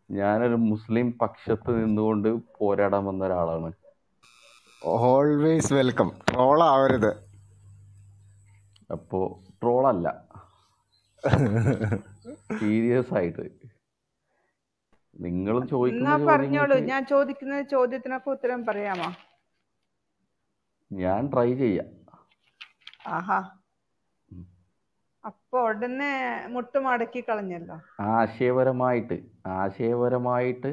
ഞാനൊരു മുസ്ലിം പക്ഷത്ത് നിന്നുകൊണ്ട് പോരാടാൻ വന്ന ഒരാളാണ് ഓൾവേസ് വെൽക്കം ട്രോൾ ആവരുത് അപ്പോ ട്രോളല്ല സീരിയസ് ആയിട്ട് നിങ്ങൾ എന്നാ ചോദിക്കുന്ന പറഞ്ഞോളൂ ചോദ്യങ്ങൾക്ക് ഞാൻ ചോദിക്കുന്ന ചോദ്യത്തിനൊക്കെ ഉത്തരം പറയാമോ ഞാൻ ട്രൈ ചെയ്യാം ആഹാ അപ്പൊ ഉടനെ മുട്ടുമടക്കി കളഞ്ഞല്ലോ ആശയപരമായിട്ട് ആശയപരമായിട്ട്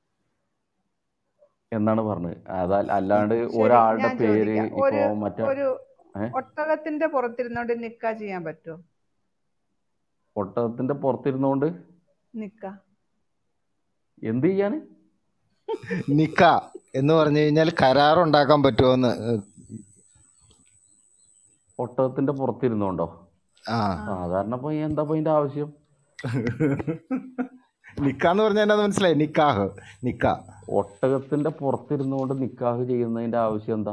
എന്നാണ് പറഞ്ഞത് അതാ അല്ലാണ്ട് ശരി ഒരാളുടെ ഞാൻ പേര് ചോദിക്കാം ഇപ്പോ ഒരു മറ്റേ ഒരു ഏ? ഒട്ടകത്തിന്റെ പുറത്തിരുന്നോണ്ട് നിക്ക ചെയ്യാൻ പറ്റുമോ ഒട്ടകത്തിന്റെ പുറത്തിരുന്നോണ്ട് നിക്ക എന്ത് ചെയ്യാന് നിക്ക എന്ന് പറഞ്ഞു കഴിഞ്ഞാൽ കരാറുണ്ടാക്കാൻ പറ്റുമോന്ന് ഒട്ടകത്തിന്റെ പുറത്തിരുന്നോണ്ടോ ആ സാധാരണ ഇപ്പൊ എന്താ ഇപ്പൊ അതിന്റെ ആവശ്യം നിക്കാന്ന് പറഞ്ഞാൽ എന്താ മനസ്സിലായി നിക്കാഹ് നിക്ക ഒട്ടകത്തിന്റെ പുറത്തിരുന്നുകൊണ്ട് നിക്കാഹ് ചെയ്യുന്നതിന്റെ ആവശ്യം എന്താ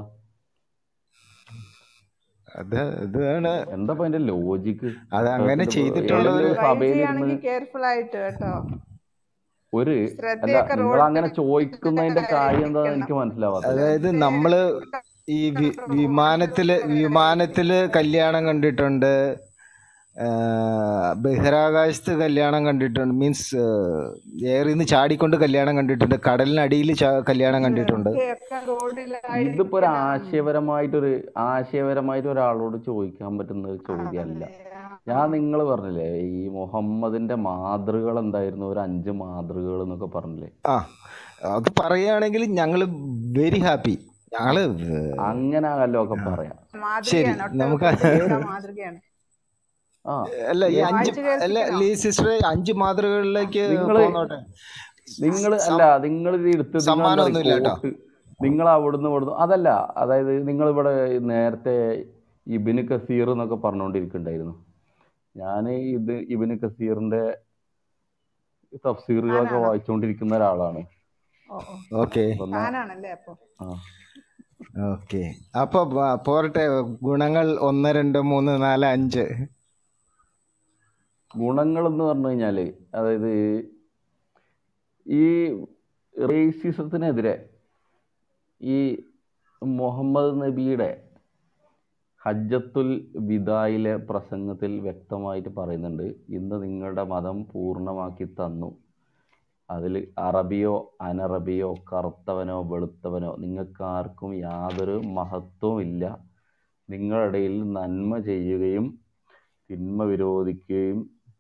അത് ഇതാണ് എന്താ ഇപ്പൊ അതിന്റെ ലോജിക്ക് അത് അങ്ങനെ ചെയ്തിട്ടുള്ള ഏതെങ്കിലും ഒരു ഒരു ഡ്രൈവ് സഭയിൽ ചെയ്യുകയാണെങ്കിൽ ഇരുന്ന് കെയർഫുൾ ആയിട്ട് കേട്ടോ ഒരു അല്ല ശ്രദ്ധയൊക്കെ നിങ്ങൾ റോഡിൽ അങ്ങനെ ചോദിക്കുന്നതിന്റെ കാര്യം എന്താ എനിക്ക് മനസ്സിലാവാത്തത് അതായത് നമ്മള് ഈ വി- വിമാനത്തില് വിമാനത്തില് കല്യാണം കണ്ടിട്ടുണ്ട് ആ, ബഹിരാകാശത്ത് കല്യാണം കണ്ടിട്ടുണ്ട് മീൻസ് എയറിൽ നിന്ന് ചാടിക്കൊണ്ട് കല്യാണം കണ്ടിട്ടുണ്ട് കടലിനടിയിൽ കല്യാണം കണ്ടിട്ടുണ്ട് ഒക്കെ റോഡിലായിരിക്കണം ഇതിപ്പോ ഒരു ആശയപരമായിട്ടൊരു ആശയപരമായിട്ട് ഒരാളോട് ചോദിക്കാൻ പറ്റുന്ന ഒരു ചോദ്യമല്ല ഞാൻ നിങ്ങൾ പറഞ്ഞില്ലേ ഈ മുഹമ്മദിന്റെ മാതൃകൾ എന്തായിരുന്നു ഒരു അഞ്ച് മാതൃകകൾ എന്നൊക്കെ പറഞ്ഞില്ലേ ആ അത് പറയുകയാണെങ്കിൽ ഞങ്ങള് വെരി ഹാപ്പി ഞങ്ങള് അങ്ങനെ ആകല്ലോ ഒക്കെ പറയാം ശരി മാതൃകയാണ് നമുക്ക് ഒട്ടകത്തിന്റെ മാതൃകയാണ് ആ അല്ല ഈ അഞ്ച് വായിച്ചു അല്ല കേൾപ്പിക്കണോ ലീ സിസ്റ്ററെ അഞ്ച് മാതൃകകളിലേക്ക് നിങ്ങള് പോന്നോട്ടെ നിങ്ങൾ അല്ല നിങ്ങൾ ഇത് എടുത്ത് നിങ്ങൾ എന്താ സമ്മാനമൊന്നുമില്ല കേട്ടോ കോട്ട് നിങ്ങൾ അവിടുന്ന് ഇവിടുന്ന് അതല്ല അതായത് നിങ്ങൾ ഇവിടെ നേരത്തെ ഇബിന് കസീർ എന്നൊക്കെ പറഞ്ഞുകൊണ്ടിരിക്കുന്നുണ്ടായിരുന്നു ഞാൻ ഇത് ഇബിന് കസീറിന്റെ തഫ്സീറുകളൊക്കെ താനാണോ വായിച്ചുകൊണ്ടിരിക്കുന്ന ഒരാളാണ് ഓ ഓ ഓക്കെ അപ്പൊ എന്നാ താനാണല്ലേ അപ്പൊ ആ ഓക്കെ അപ്പൊ പ- പോരട്ടെ ഗുണങ്ങൾ ഒന്ന് രണ്ട് മൂന്ന് നാല് അഞ്ച് ഗുണങ്ങൾ എന്ന് പറഞ്ഞു കഴിഞ്ഞാല് അതായത് ഈ റേസിസത്തിനെതിരെ ഈ മുഹമ്മദ് നബിയുടെ ഹജ്ജത്തുൽ വിദായിലെ പ്രസംഗത്തിൽ വ്യക്തമായിട്ട് പറയുന്നുണ്ട് ഇന്ന് നിങ്ങളുടെ മതം പൂർണ്ണമാക്കി തന്നു അതിൽ അറബിയോ അനറബിയോ കറുത്തവനോ വെളുത്തവനോ നിങ്ങൾക്ക് ആർക്കും യാതൊരു മഹത്വവും ഇല്ല നിങ്ങളുടെ ഇടയിൽ നന്മ ചെയ്യുകയും തിന്മ വിരോധിക്കുകയും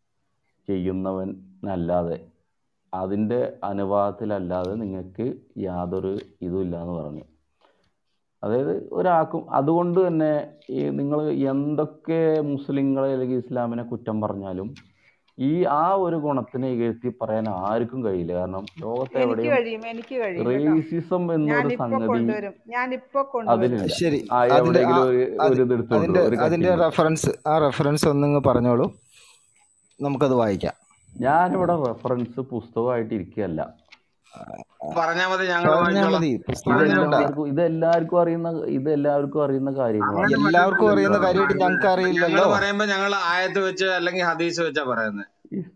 ചെയ്യുന്നവനല്ലാതെ അതിൻ്റെ അനുവാദത്തിലല്ലാതെ നിങ്ങൾക്ക് യാതൊരു ഇതുമില്ല എന്ന് പറഞ്ഞു അതായത് ഒരാൾക്കും അതുകൊണ്ട് തന്നെ ഈ നിങ്ങൾ എന്തൊക്കെ മുസ്ലിങ്ങളെ അല്ലെങ്കിൽ ഇസ്ലാമിനെ കുറ്റം പറഞ്ഞാലും ഈ ആ ഒരു ഗുണത്തിനെ ഇകഴ്ത്തി പറയാൻ ആർക്കും കഴിയില്ല കാരണം ലോകത്ത് എനിക്ക് എവിടെയും കഴിയും എനിക്ക് കഴിയും കേട്ടോ റേസിസം എന്നൊരു ഞാനിപ്പോ സംഗതി കൊണ്ടുവരും ഞാനിപ്പോ കൊണ്ടുവരും അതിലില്ല ശരി ആ അതിന്റെ ആ എവിടെയെങ്കിലും ഒരു അത് ഒരു ഇത് എടുത്തോണ്ട് അതിന്റെ ഒരു അതിന്റെ കട്ടിങ് റെഫറൻസ് ആ റെഫറൻസ് ഒന്നിങ്ങ് പറഞ്ഞോളൂ നമുക്കത് വായിക്കാം ഞാനിവിടെ റെഫറൻസ് പുസ്തകമായിട്ട് ഇരിക്കുകയല്ല പറഞ്ഞാ മതി ഞങ്ങൾ പറഞ്ഞാ വായിച്ചോളാം മതി പുസ്തകത്തിലുണ്ടാ ഇതെല്ലാവർക്കും ഇതെല്ലാവർക്കും അറിയുന്ന ഇതെല്ലാവർക്കും അറിയുന്ന കാര്യങ്ങളാണ് അങ്ങനെ എല്ലാവർക്കും അറിയുന്ന പറ്റത്തില്ലല്ലോ കാര്യമായിട്ട് ഞങ്ങൾക്ക് ഞങ്ങൾ അറിയില്ലല്ലോ പറയുമ്പോ ഞങ്ങൾ ആയത്ത് വെച്ച് അല്ലെങ്കിൽ ഹദീസ് വെച്ചാ പറയുന്നത്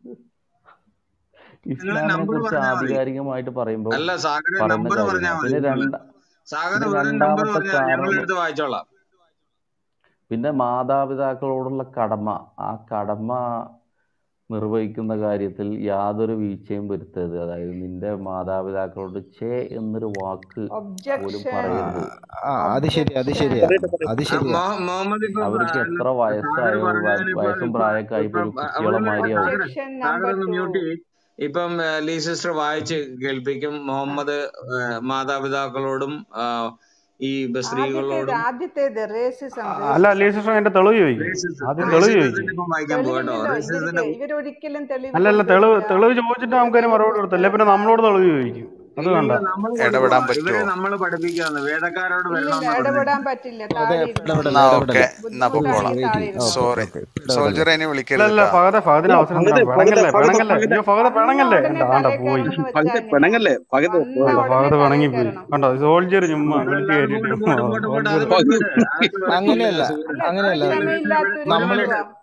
നിങ്ങൾ ഇസ്ലാമിനെ നമ്പർ കുറിച്ച് പറഞ്ഞാൽ മതി ആധികാരികമായിട്ട് പറയുമ്പോൾ അല്ല സാഗര പറയുന്ന നമ്പർ പറഞ്ഞാൽ കാര്യങ്ങളാണ് മതി പിന്നെ നിങ്ങൾ രണ്ട സാഗര പിന്നെ ഒരു നമ്പർ രണ്ടാമത്തെ പറഞ്ഞാൽ ഞങ്ങൾ കാരണം എടുത്ത് വായിച്ചോളാം പിന്നെ മാതാപിതാക്കളോടുള്ള കടമ ആ കടമ നിർവഹിക്കുന്ന കാര്യത്തിൽ യാതൊരു വീഴ്ചയും വരുത്തരുത് അതായത് നിന്റെ മാതാപിതാക്കളോട് ചേ എന്നൊരു വാക്ക് പോലും ഒബ്ജക്ഷൻ ആ പറയരുത് ആ, അത് ശരി അത് ഒബ്ജക്ഷൻ ശരിയാ അത് ആ, ശരിയാ മൊഹ- മുഹമ്മദ് ഇപ്പൊ അവർക്ക് എത്ര സാഗർ വയസ്സായോ വ- പറഞ്ഞതിന് ഇപ്പൊ വയസ്സും ഇപ്പൊ പ്രായമൊക്കെ ആയി ഇപ്പൊ ഒരു കുട്ടികളെ അവിടെ മാതിരിയാവും സാഗർ ഒബ്ജക്ഷൻ സാഗർ നമ്പർ ഒന്ന് ടു മ്യൂട്ട് ചെയ്യ് ഇപ്പം ആ, ലീ സിസ്റ്റർ വായിച്ച് കേൾപ്പിക്കും മുഹമ്മദ് ആ, മാതാപിതാക്കളോടും ആ, ഈ ബ- ആദ്യത്തേത് സ്ത്രീകളോടും ആദ്യത്തേത് റേസിസം അല്ല റേസിസം ലീസിസ്റ്റർ അതിന്റെ തെളിവ് ചോദിക്കും റേസിസം ആദ്യം തെളിവ് ചോദിക്കും റേസിസത്തിന്റെ ഇപ്പം വായിക്കാൻ പോകട്ടോ തെളിവില്ലല്ലോ റേസിസത്തിന്റെ ഇവർക്ക് ഇവരൊരിക്കലും തെളിവ് അല്ലല്ല തെളിവ് കൊണ്ടുവരില്ല തെളിവ് ചോദിച്ചിട്ട് നമുക്ക് അതിന് മറുപടി കൊടുത്തല്ലേ പിന്നെ നമ്മളോട് തെളിവ് ചോദിക്കും അത് വേണ്ട ഇല്ലില്ല നമ്മൾ ഇടപെടാൻ കൊടുക്കുക ഇവരെ പറ്റുമോ നമ്മൾ പഠിപ്പിക്കാന്ന് വേദക്കാരോട് ഇല്ലില്ല വരണമെന്ന് പറഞ്ഞത് ഇടപെടാൻ പറ്റില്ല അതെ താഴെ ഇരുന്നോ ഇടപെടല എന്നാ ഇടപെടല ഓക്കെ എന്നാ പൊക്കോളാം ബുദ്ധിമുട്ടാണെങ്കിൽ താഴെ വെയിറ്റ് ഇരുന്നോ ഓക്കെ സോറി ഓക്കെ ഇടപെടല സോൾജർ ഇനി ഇല്ല വിളിക്കരുത് ഇല്ല കേട്ടോ ഫഹദ ഫഹദിന് അല്ല അവസരം പകത് തരാം പകത് പിണങ്ങല്ലേ പകത് പിണങ്ങല്ലേ പകത് അയ്യോ ഫഹദ വന്ന പിണങ്ങല്ലേ ഉടനെ എന്റെ ആണ്ട തലേ പോയി കയറുമെന്ന് വെച്ചാ പകത് എങ്ങനെയാ പിണങ്ങല്ലേ പകത് വന്ന കണ്ടോ ഉടനെ ഫഹദ് തലേ പിണങ്ങിപ്പോയി കയറണം കണ്ടോ സോൾജർ ചുമ്മാ അതല്ല വിളിച്ചു അത് കയറ്റിട്ട് പോട്ട് പോട്ട് പോട്ട് പോട്ട് അത് സോൾജർ പകത് വിട് അതൊക്കെ വരത്തില്ല അങ്ങനെയല്ല സുഹൃത്തെ അല്ല അങ്ങനെയല്ല ഒരു മിനിറ്റ് ക്ഷമയില്ലാത്തൊരു ഒരു നമ്മള് മിനിറ്റ് സംഭവം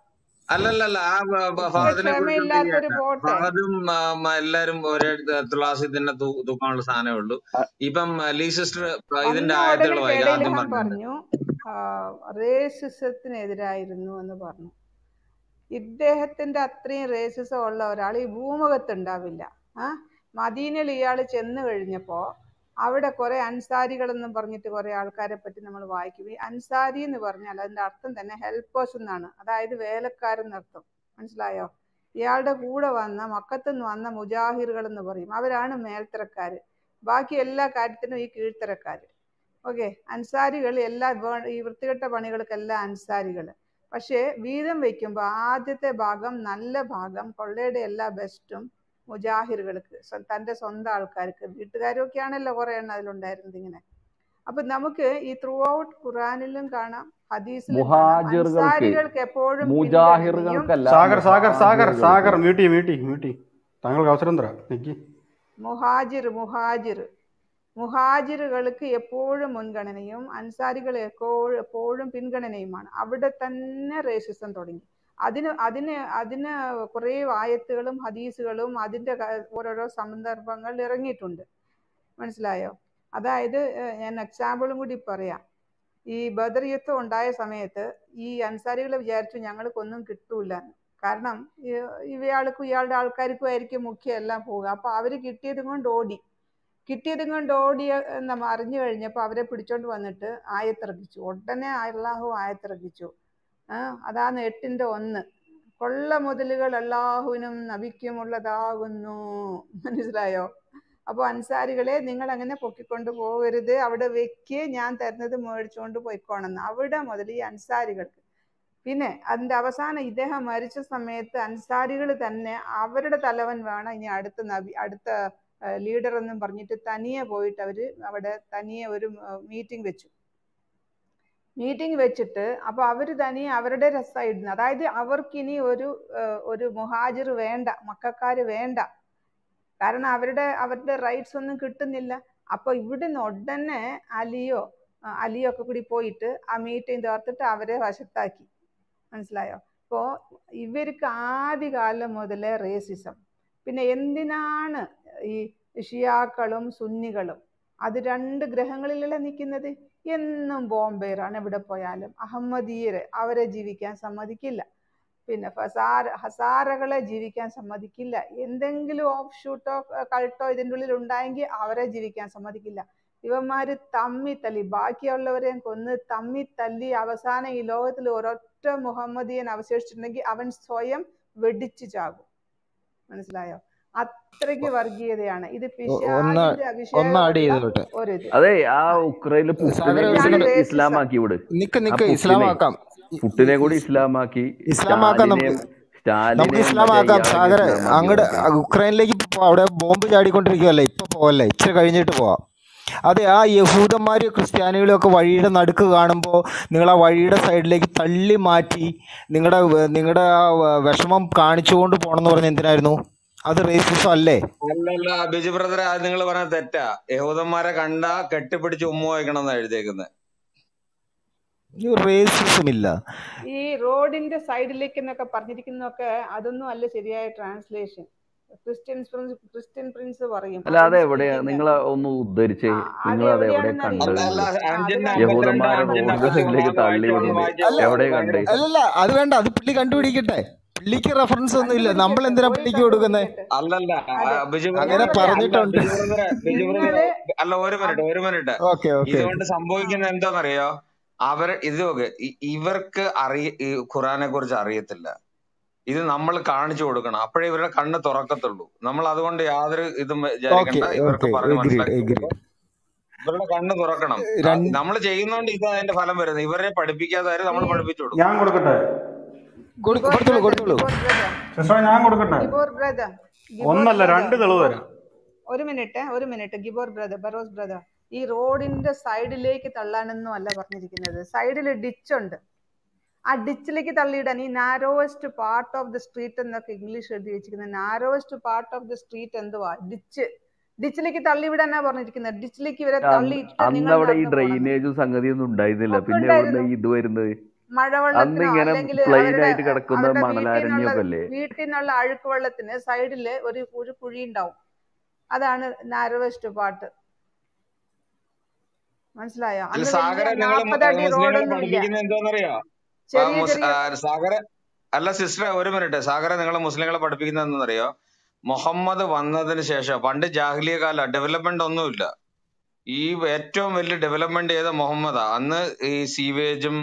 അല്ലല്ലല്ല ആ ബ- ബ- ഇത്ര ഫഹദിനെ കുറിച്ചൊന്നും ക്ഷമയില്ലാത്തൊരു ചെയ്യണ്ട പോട്ടെ ഫഹദും ആ, മ- എല്ലാരും ഒരേ തുളാസി തന്നെ തൂ- തൂക്കാനുള്ള സാധനമേ ഉള്ളൂ ഇപ്പം ആ, ലീ സിസ്റ്റർ ഇതിന്റെ വന്ന ആയത്തുകൾ ഉടനെ വായിക്കാം കേടയിൽ ആദ്യം ഹാൻ പറഞ്ഞു പറഞ്ഞു റേസിസത്തിനെതിരായിരുന്നു എന്ന് പറഞ്ഞു ഇദ്ദേഹത്തിന്റെ അത്രയും റേസിസം ഉള്ള ഒരാൾ ഈ ഭൂമുഖത്ത് ഉണ്ടാവില്ല ആ മദീനയിൽ ഇയാൾ ചെന്ന് കഴിഞ്ഞപ്പോ അവിടെ കുറെ അൻസാരികളെന്നും പറഞ്ഞിട്ട് കുറെ ആൾക്കാരെ പറ്റി നമ്മൾ വായിക്കും ഈ അൻസാരി എന്ന് പറഞ്ഞാൽ അതിന്റെ അർത്ഥം തന്നെ ഹെൽപ്പേഴ്സ് എന്നാണ് അതായത് വേലക്കാരെന്നർത്ഥം മനസ്സിലായോ ഇയാളുടെ കൂടെ വന്ന മക്കത്തു നിന്ന് വന്ന മുജാഹിറുകൾ എന്ന് പറയും അവരാണ് മേൽത്തരക്കാര് ബാക്കി എല്ലാ കാര്യത്തിനും ഈ കീഴ്ത്തരക്കാര് ഓക്കെ അൻസാരികൾ എല്ലാ വേ- ഈ വൃത്തികെട്ട പണികൾക്കെല്ലാം അൻസാരികൾ പക്ഷേ വീതം വെക്കുമ്പോൾ ആദ്യത്തെ ഭാഗം നല്ല ഭാഗം കൊള്ളയുടെ എല്ലാ ബെസ്റ്റും മുജാഹിറുകൾക്ക് സ്വ- തൻ്റെ സ്വന്തം ആൾക്കാർക്ക് വീട്ടുകാരൊക്കെ ആണല്ലോ കുറേ എണ്ണം അതിലുണ്ടായിരുന്നത് ഇങ്ങനെ അപ്പൊ നമുക്ക് ഈ ത്രൂ ഔട്ട് ഖുറാനിലും കാണാം ഹദീസിലും കാണാം മുഹാജിറുകൾക്ക് അൻസാരികൾക്ക് എപ്പോഴും പിൻഗണനയും മുജാഹിറുകൾക്കല്ല സാഗർ സാഗർ സാഗർ സാഗർ മുഹാജിറുകൾക്ക് മ്യൂട്ടി മ്യൂട്ടി മ്യൂട്ടി താങ്കൾക്ക് അവസരം തരാം നിക്കി മുഹാജിർ മുഹാജിർ മുഹാജിറുകൾക്ക് എപ്പോഴും മുൻഗണനയും അൻസാരികൾ എപ്പോഴും എപ്പോഴും പിൻഗണനയുമാണ് അവിടെ തന്നെ റേസിസം തുടങ്ങി അതിന് അതിന് അതിന് കുറേ ആയത്തുകളും ഹദീസുകളും അതിൻ്റെ ക- ഓരോരോ സന്ദർഭങ്ങൾ ഇറങ്ങിയിട്ടുണ്ട് മനസ്സിലായോ അതായത് ഏഹ്, ഞാൻ എക്സാമ്പിളും കൂടി പറയാം ഈ ബദർ യുദ്ധം ഉണ്ടായ സമയത്ത് ഈ അൻസാരികൾ വിചാരിച്ചു ഞങ്ങൾക്കൊന്നും കിട്ടൂല എന്ന്. കാരണം ഈ- ഇവയാൾക്കും ഇയാളുടെ ആൾക്കാർക്കും ആയിരിക്കും മുഖ്യം എല്ലാം പോവുക അപ്പൊ അവര് കിട്ടിയതും കൊണ്ട് ഓടി കിട്ടിയതും കൊണ്ട് ഓടിയ നമ്മൾ അറിഞ്ഞു കഴിഞ്ഞപ്പോൾ അവരെ പിടിച്ചോണ്ട് വന്നിട്ട് ആയത്തിറക്കിച്ചു ഉടനെ അള്ളാഹു ആയത്തിറക്കിച്ചു ആ അതാണ് എട്ടിന്റെ ഒന്ന് കൊള്ള മുതലുകൾ അള്ളാഹുവിനും നബിക്കുമുള്ളതാകുന്നു മനസ്സിലായോ അപ്പോൾ അൻസാരികളെ നിങ്ങൾ അങ്ങനെ പൊക്കിക്കൊണ്ട് പോകരുത് അവിടെ വെക്ക് ഞാൻ തരുന്നത് മേടിച്ചുകൊണ്ട് പോയിക്കോണമെന്ന് അവിടെ മുതൽ ഈ അൻസാരികൾക്ക് പിന്നെ അതിന്റെ അവസാനം ഇദ്ദേഹം മരിച്ച സമയത്ത് അൻസാരികൾ തന്നെ അവരുടെ തലവൻ വേണം ഇനി അടുത്ത നബി അടുത്ത ലീഡർ എന്നും പറഞ്ഞിട്ട് തനിയെ പോയിട്ട് അവര് അവിടെ തനിയെ ഒരു മീറ്റിംഗ് വെച്ചു മീറ്റിംഗ് വെച്ചിട്ട് അപ്പൊ അവര് തനിയെ അവരുടെ സൈഡിൽ നിന്ന് അതായത് അവർക്കിനി ഒരു ഏഹ്, ഒരു മുഹാജിർ വേണ്ട മക്കാര് വേണ്ട കാരണം അവരുടെ അവരുടെ റൈറ്റ്സ് ഒന്നും കിട്ടുന്നില്ല അപ്പൊ ഇവിടുന്ന് ഉടനെ അലിയോ ആ, അലിയോ ഒക്കെ കൂടി പോയിട്ട് ആ മീറ്റിംഗ് ചേർത്തിട്ട് അവരെ വശത്താക്കി മനസ്സിലായോ അപ്പോ ഇവർക്ക് ആദ്യകാലം മുതലേ റേസിസം പിന്നെ എന്തിനാണ് ഈ ഷിയാക്കളും സുന്നികളും അത് രണ്ട് ഗ്രഹങ്ങളിലല്ലേ നിൽക്കുന്നത് എന്നും ബോംബേറാണ് എവിടെ പോയാലും അഹമ്മദീയര് അവരെ ജീവിക്കാൻ സമ്മതിക്കില്ല പിന്നെ ഫസാര ഹസാറകളെ ജീവിക്കാൻ സമ്മതിക്കില്ല എന്തെങ്കിലും ഓഫ് ഷൂട്ടോ കൾട്ടോ ഇതിൻ്റെ ഉള്ളിൽ ഉണ്ടായെങ്കിൽ അവരെ ജീവിക്കാൻ സമ്മതിക്കില്ല ഇവന്മാര് തമ്മി തല്ലി ബാക്കിയുള്ളവരെയും കൊന്ന് തമ്മി തല്ലി അവസാനം ഈ ലോകത്തിൽ ഒരൊറ്റ മുഹമ്മദിയൻ അവശേഷിച്ചിട്ടുണ്ടെങ്കിൽ അവൻ സ്വയം വെടിച്ചു ചാകും മനസ്സിലായോ അത്രയ്ക്ക് വർഗീയതയാണ് ഇത് ഒന്ന് പിശാചിന്റെ ഒന്ന് ആഡ് അഭിഷേകമുള്ള ചെയ്തോട്ടെ ഒരിത് അതെ ആ ഉക്രൈനിൽ സാഗർ പുട്ടിനെ ഒരു കൂടി സെക്കൻഡ് റേസിസം ഇസ്ലാമാക്കി വിട് നിക്ക് ആ നിക്ക് പുട്ടിനെ ഇസ്ലാമാക്കാം പുട്ടിനെ കൂടി ഇസ്ലാമാക്കി ഇസ്ലാമാക്കാം നമുക്ക് സ്റ്റാലിനെയും നമുക്ക് സ്റ്റാലിനെയും മറ്റേ ഇസ്ലാമാക്കാം ഇയാളെയൊക്കെ സാഗർ ഇസ്ലാമാക്കി അങ്ങോട്ട് കൊടുക്കാം ഉക്രൈനിലേക്ക് പോ അവിടെ ബോംബ് ചാടിക്കൊണ്ടിരിക്കുവല്ലേ ഇപ്പൊ പോവല്ലേ ഇച്ചിരി കഴിഞ്ഞിട്ട് പോവാം അതെ ആ യഹൂദന്മാരും ക്രിസ്ത്യാനികളും ഒക്കെ വഴിയുടെ നടുക്ക് കാണുമ്പോൾ നിങ്ങൾ ആ വഴിയുടെ സൈഡിലേക്ക് തള്ളി മാറ്റി നിങ്ങളുടെ നിങ്ങളുടെ ആ വ- വിഷമം കാണിച്ചുകൊണ്ട് പോകണമെന്ന് പറഞ്ഞ എന്തിനായിരുന്നു അത് റേസിസം അല്ലേ അല്ലല്ല ബിജു ബ്രദറെ അത് നിങ്ങൾ പറഞ്ഞ തെറ്റാ യഹൂദന്മാരെ കണ്ട കെട്ടിപ്പിടിച്ച് ഉമ്മ വയ്ക്കണം എന്നാ എഴുതിയേക്കുന്നത് റേസിസം ഇല്ല ഈ റോഡിന്റെ സൈഡിലേക്ക് എന്നൊക്കെ പറഞ്ഞിരിക്കുന്നതൊക്കെ അതൊന്നും അല്ല ശരിയായ translation christian prince christian prince പറയും അല്ല അത് അതിന് എവിടെയാ ശരിക്കും നിങ്ങൾ ഒന്ന് ഉദ്ധരിച്ചേ ആ അത് നിങ്ങൾ അത് എവിടെ എവിടെയാണെന്ന് കണ്ടത് അല്ല അറിയില്ല അല്ല നിങ്ങൾ ആ, അത് അഞ്ചിന്റെ വേണ്ട അമ്പത്തിരണ്ട് യഹൂദന്മാരെ അഞ്ചിന്റെ റോഡിന്റെ അമ്പത്തി സൈഡിലേക്ക് തള്ളി വിടുന്നത് എവിടെ മൂന്ന് വായിച്ച് വായിച്ച് ഭയങ്കര കണ്ടേ അല്ലല്ല അത് വേണ്ട അത് പുള്ളി കണ്ടുപിടിക്കട്ടെ പുള്ളിക്ക് റെഫറൻസ് ഒന്നും ഇല്ല നമ്മൾ കണ്ടുപിടിക്കട്ടെ എന്തിനാ പോയി പുള്ളിക്ക് കൊടുക്കുന്നത് കണ്ടുപിടിക്കട്ടെ അല്ലല്ല ആ, അതെ ബിജു ഞാൻ അങ്ങനെ ബ്രദറെ പറയാം അല്ല പറഞ്ഞിട്ടുണ്ട് ബിജു ബ്രദറെ ബിജു ബ്രദറെ നിങ്ങള് അല്ല ഒരു അത് മിനിറ്റ് ഒരു മിനിറ്റ് ഓക്കെ ഓക്കെ ഇതുകൊണ്ട് സംഭവിക്കുന്ന എന്താണെന്നറിയോ അവർ ഇത് നോക്ക് ഇ- ഇവർക്ക് അറിയ ഈ ഖുറാനെ കുറിച്ച് അറിയത്തില്ല ഇത് നമ്മൾ കാണിച്ചു കൊടുക്കണം അപ്പോഴേ ഇവരുടെ കണ്ണ് തുറക്കത്തുള്ളൂ നമ്മൾ അതുകൊണ്ട് യാതൊരു ഇതും ഓക്കെ വിചാരിക്കണ്ട ഇവർക്ക് ഓക്കെ പറഞ്ഞ് എഗ്രീഡ് മനസ്സിലാക്കി എഗ്രീഡ് കൊടുക്കുക ഇവരുടെ കണ്ണ് തുറക്കണം രണ്ട് നമ്മൾ ചെയ്യുന്നോണ്ട് ഇത് അതിന്റെ ഫലം വരുന്നത് ഇവരെ പഠിപ്പിക്കാതെ നമ്മൾ ഈ പഠിപ്പിച്ചു കൊടുക്കും ഞാൻ കൊടുക്കട്ടെ കൊടു- ഗിബോർ കൊടുത്തോളൂ ബ്രദർ കൊടുത്തോളൂ ഗിബോർ ബ്രദർ സിസ്റ്ററെ ഞാൻ കൊടുക്കട്ടെ ഗിബോർ ബ്രദർ ഗിബോർ ഒന്നല്ല ബ്രദർ രണ്ട് തെളിവ് ഗിബോർ തരാം ഒരു മിനിറ്റ് ഒരു മിനിറ്റ് ഗിബോർ ബ്രദർ ബറോസ് ബ്രദർ ഈ റോഡിന്റെ സൈഡിലേക്ക് തള്ളാനൊന്നും അല്ല പറഞ്ഞിരിക്കുന്നത് സൈഡിൽ ഡിച്ച് ഉണ്ട് ആ ഡിച്ചിലേക്ക് തള്ളിയിടാൻ ഈ narrowest part of the street എന്നൊക്കെ ഇംഗ്ലീഷ് എഴുതി വെച്ചിരിക്കുന്നത് narrowest part of the street എന്തുവാ ഡിച്ച് ഡിച്ചിലേക്ക് തള്ളിവിടാനാ പറഞ്ഞിരിക്കുന്നത് ഡിച്ചിലേക്ക് ഇവരെ അന്ന് തള്ളിയിട്ട് അന്ന് നിങ്ങൾ അവിടെ ഈ നടന്നു പോകണം ഡ്രെയിനേജും സംഗതിയൊന്നും ഉണ്ടായിരുന്നില്ല ഒക്കെ പിന്നെ എവിടെ ഉണ്ടായിരുന്നു ഇത് വരുന്നത് മഴവെള്ളത്തിനോ അന്നിങ്ങനെ അല്ലെങ്കിൽ പ്ലെയിൻ അവരുടെ ആയിട്ട് കിടക്കുന്ന അവരുടെ വീട്ടിൽ നിന്നുള്ള മണലാരണ്യൊക്കെ അല്ലേ വീട്ടിൽ നിന്നുള്ള അഴുക്ക് വെള്ളത്തിന് സൈഡിൽ ഒരു ഒരു കുഴി ഉണ്ടാവും അതാണ് നാരോവെസ്റ്റ് പാട്ട് മനസ്സിലായോ അല്ല അന്ന് സാഗര വലിയ നിങ്ങൾ നാൽപ്പത് അടി മുസ്ലിങ്ങളെ റോഡൊന്നും ഇല്ല പഠിപ്പിക്കുന്നത് എന്താണെന്നറിയോ ആ, ചെറിയ മുസ്- ചെറിയ ആ, സാഗര അല്ല സിസ്റ്റർ ഒരു മിനിറ്റ് സാഗര നിങ്ങൾ മുസ്ലിങ്ങളെ പഠിപ്പിക്കുന്നത് എന്താണെന്നറിയോ മുഹമ്മദ് വന്നതിന് ശേഷം പണ്ട് ജാഹ്ലിയ കാല ഡെവലപ്മെന്റ് ഒന്നുമില്ല ഈ ഏറ്റവും വലിയ ഡെവലപ്മെന്റ് ചെയ്ത മുഹമ്മദാ അന്ന് ഈ സീവേജും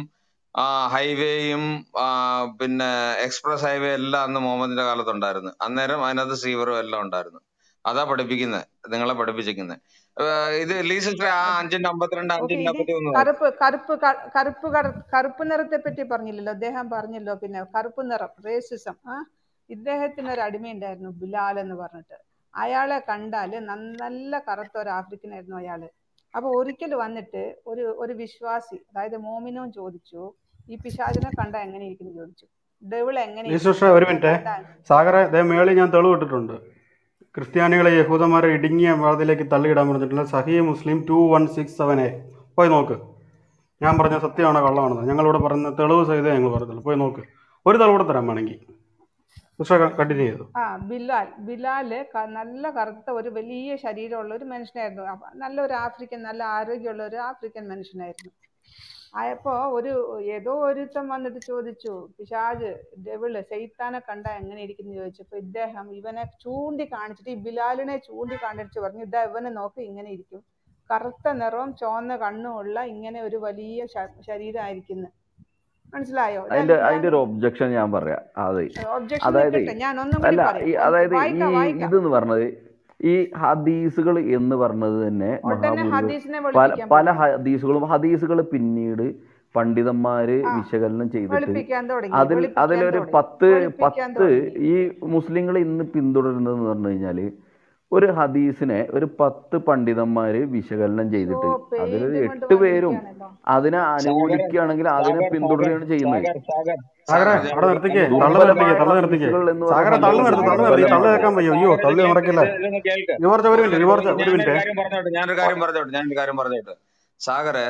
ഹൈവേയും പിന്നെ എക്സ്പ്രസ് ഹൈവേ എല്ലാം അന്ന് മുഹമ്മദിന്റെ കാലത്തുണ്ടായിരുന്നു അന്നേരം അതിനകത്ത് സീവറും എല്ലാം ഉണ്ടായിരുന്നു അതാ പഠിപ്പിക്കുന്നത് നിങ്ങളെ പഠിപ്പിച്ചിരിക്കുന്നത് ഇത് ലീ സിസ്റ്റർ ആ അഞ്ചിന്റെ അമ്പത്തിരണ്ട് ഓക്കെ അഞ്ചിന്റെ ഇത് അമ്പത്തി ഒന്ന് കറുപ്പ് കറുപ്പ് ക- കറുപ്പ് കട- കറുപ്പ് നിറത്തെ പറ്റി പറഞ്ഞില്ലല്ലോ അദ്ദേഹം പറഞ്ഞല്ലോ പിന്നെ കറുപ്പ് നിറം റേസിസം ആ ഇദ്ദേഹത്തിന് ഒരു അടിമയുണ്ടായിരുന്നു ബിലാൽ എന്ന് പറഞ്ഞിട്ട് അയാളെ കണ്ടാല് നന്ന- നല്ല കറുത്ത ഒരു ആഫ്രിക്കനായിരുന്നു അയാള് അപ്പൊ ഒരിക്കൽ വന്നിട്ട് ഒരു ഒരു വിശ്വാസി അതായത് മോമിനോൻ ചോദിച്ചു ഈ പിശാചിനെ കണ്ട എങ്ങനെ ഇരിക്കുന്നു ചോദിച്ചു ഡെവിൾ എങ്ങനെ ഈ ഇരിക്കും സിസ്റ്റർ ഒരു ഡെവിളിനെ മിനിറ്റ് കണ്ടാൽ സാഗറെ ദേ മേളിൽ ഞാൻ തെളിവിട്ടിട്ടുണ്ട് ക്രിസ്ത്യാനികളെ യഹൂദന്മാരെ ഇടുങ്ങിയ വാതിലേക്ക് തള്ളിയിടാൻ പറഞ്ഞിട്ടുള്ള സഹി മുസ്ലിം two one six seven A പോയി നോക്ക് ഞാൻ പറഞ്ഞ സത്യമാണോ കള്ളമാണെന്ന് ഞങ്ങളിവിടെ പറയുന്ന തെളിവ് സഹിതം ഞങ്ങൾ പറഞ്ഞുള്ളൂ പോയി നോക്ക് ഒരു തെളിവ് കൂടെ തരാൻ വേണമെങ്കിൽ സിസ്റ്റർ കണ്ടിന്യൂ ചെയ്തു ആ ബിലാൽ ബിലാല് ക- നല്ല കറുത്ത ഒരു വലിയ ശരീരമുള്ള ഒരു മനുഷ്യനായിരുന്നു അപ്പൊ നല്ല ഒരു ആഫ്രിക്കൻ നല്ല ആരോഗ്യമുള്ള ഒരു ആഫ്രിക്കൻ മനുഷ്യനായിരുന്നു ആയപ്പോ ഒരു ഏതോ ഒരുത്തൻ വന്നിട്ട് ചോദിച്ചു പിശാജ് ഡെവിള് സെയ്ത്താനെ കണ്ട എങ്ങനെ ഇരിക്കുന്നു ചോദിച്ചപ്പോ ഇദ്ദേഹം ഇവനെ ചൂണ്ടി കാണിച്ചിട്ട് ഈ ബിലാലിനെ ചൂണ്ടി കാണിച്ചു പറഞ്ഞു ഇതാ ഇവനെ നോക്ക് ഇങ്ങനെ ഇരിക്കും കറുത്ത നിറവും ചുവന്ന കണ്ണുമുള്ള ഇങ്ങനെ ഒരു വലിയ ശ- ശരീരമായിരിക്കുന്നു മനസ്സിലായോ ഞാൻ അതിന്റെ ഞാൻ അതിന്റെ ഒരു ഒബ്ജക്ഷൻ ഞാൻ പറയാം അതെ ഒബ്ജക്ഷൻ അതായത് നിൽക്കട്ടെ ഞാൻ ഒന്നും കൂടി അല്ല പറയാം ഈ ഒന്ന് അതായത് ഈ വായിക്കാം വായിക്കാം ഇതെന്ന് പറഞ്ഞത് ഈ ഹദീസുകൾ എന്ന് പറഞ്ഞത് തന്നെ ഉടനെ മഹാഭൂരിപക്ഷം ഹദീസിനെ പല വെളുപ്പിക്കാൻ പല പറ്റും ഹദീസുകളും ഹദീസുകൾ പിന്നീട് പണ്ഡിതന്മാര് ആ വിശകലനം ചെയ്തിട്ട് വെളുപ്പിക്കാൻ തുടങ്ങി അതിൽ വെളുപ്പിക്കാൻ അതിലൊരു തുടങ്ങി പത്ത് വെളുപ്പിക്കാൻ പത്ത് തുടങ്ങി ഈ മുസ്ലിങ്ങൾ ഇന്ന് പിന്തുടരുന്നതെന്ന് പറഞ്ഞു കഴിഞ്ഞാല് ഒരു ഹദീസിനെ ഒരു പത്ത് പണ്ഡിതന്മാര് വിശകലനം ഓ ചെയ്തിട്ട് അതിലൊരു പെയിന്റ് കൊണ്ട് എട്ട് പേരും വന്നിരിക്കുകയാണല്ലോ അതിനെ സാഗർ അനുകൂലിക്കുകയാണെങ്കിൽ അതിനെ സാഗർ സാഗർ പിന്തുടരുകയാണ് ചെയ്യുന്നത് സാഗർ സാഗർ സാഗറെ സാഗർ ഞാൻ അവിടെ ഒരു നിർത്തിക്കേ ഞാൻ തള്ളു ഒരു നിർത്തിക്കേ ദുർബലമായ തള്ളു നിർത്തിക്കേ ഹദീസുകൾ എന്ന് സാഗറെ പറയുന്നത് തള്ളു വളരെ നിർത്തി തള്ളു നിർത്തി തള്ളു ദുർബലമാണ് കേൾക്കാൻ വയ്യോ അയ്യോ സാഗർ ഇത് തള്ളു കേൾക്ക് നടക്കില്ല ഇത് ഇതൊന്ന് കേൾക്ക് യുവർച്ച ഒരു മിനിറ്റ് ഒരു യുവർച്ച ഒരു ഒരു ഞാനൊരു മിനിറ്റ് കാര്യം പറഞ്ഞോട്ടെ ഞാനൊരു കാര്യം പറഞ്ഞോട്ടെ ഞാനൊരു കാര്യം പറഞ്ഞോട്ടെ സാഗറെ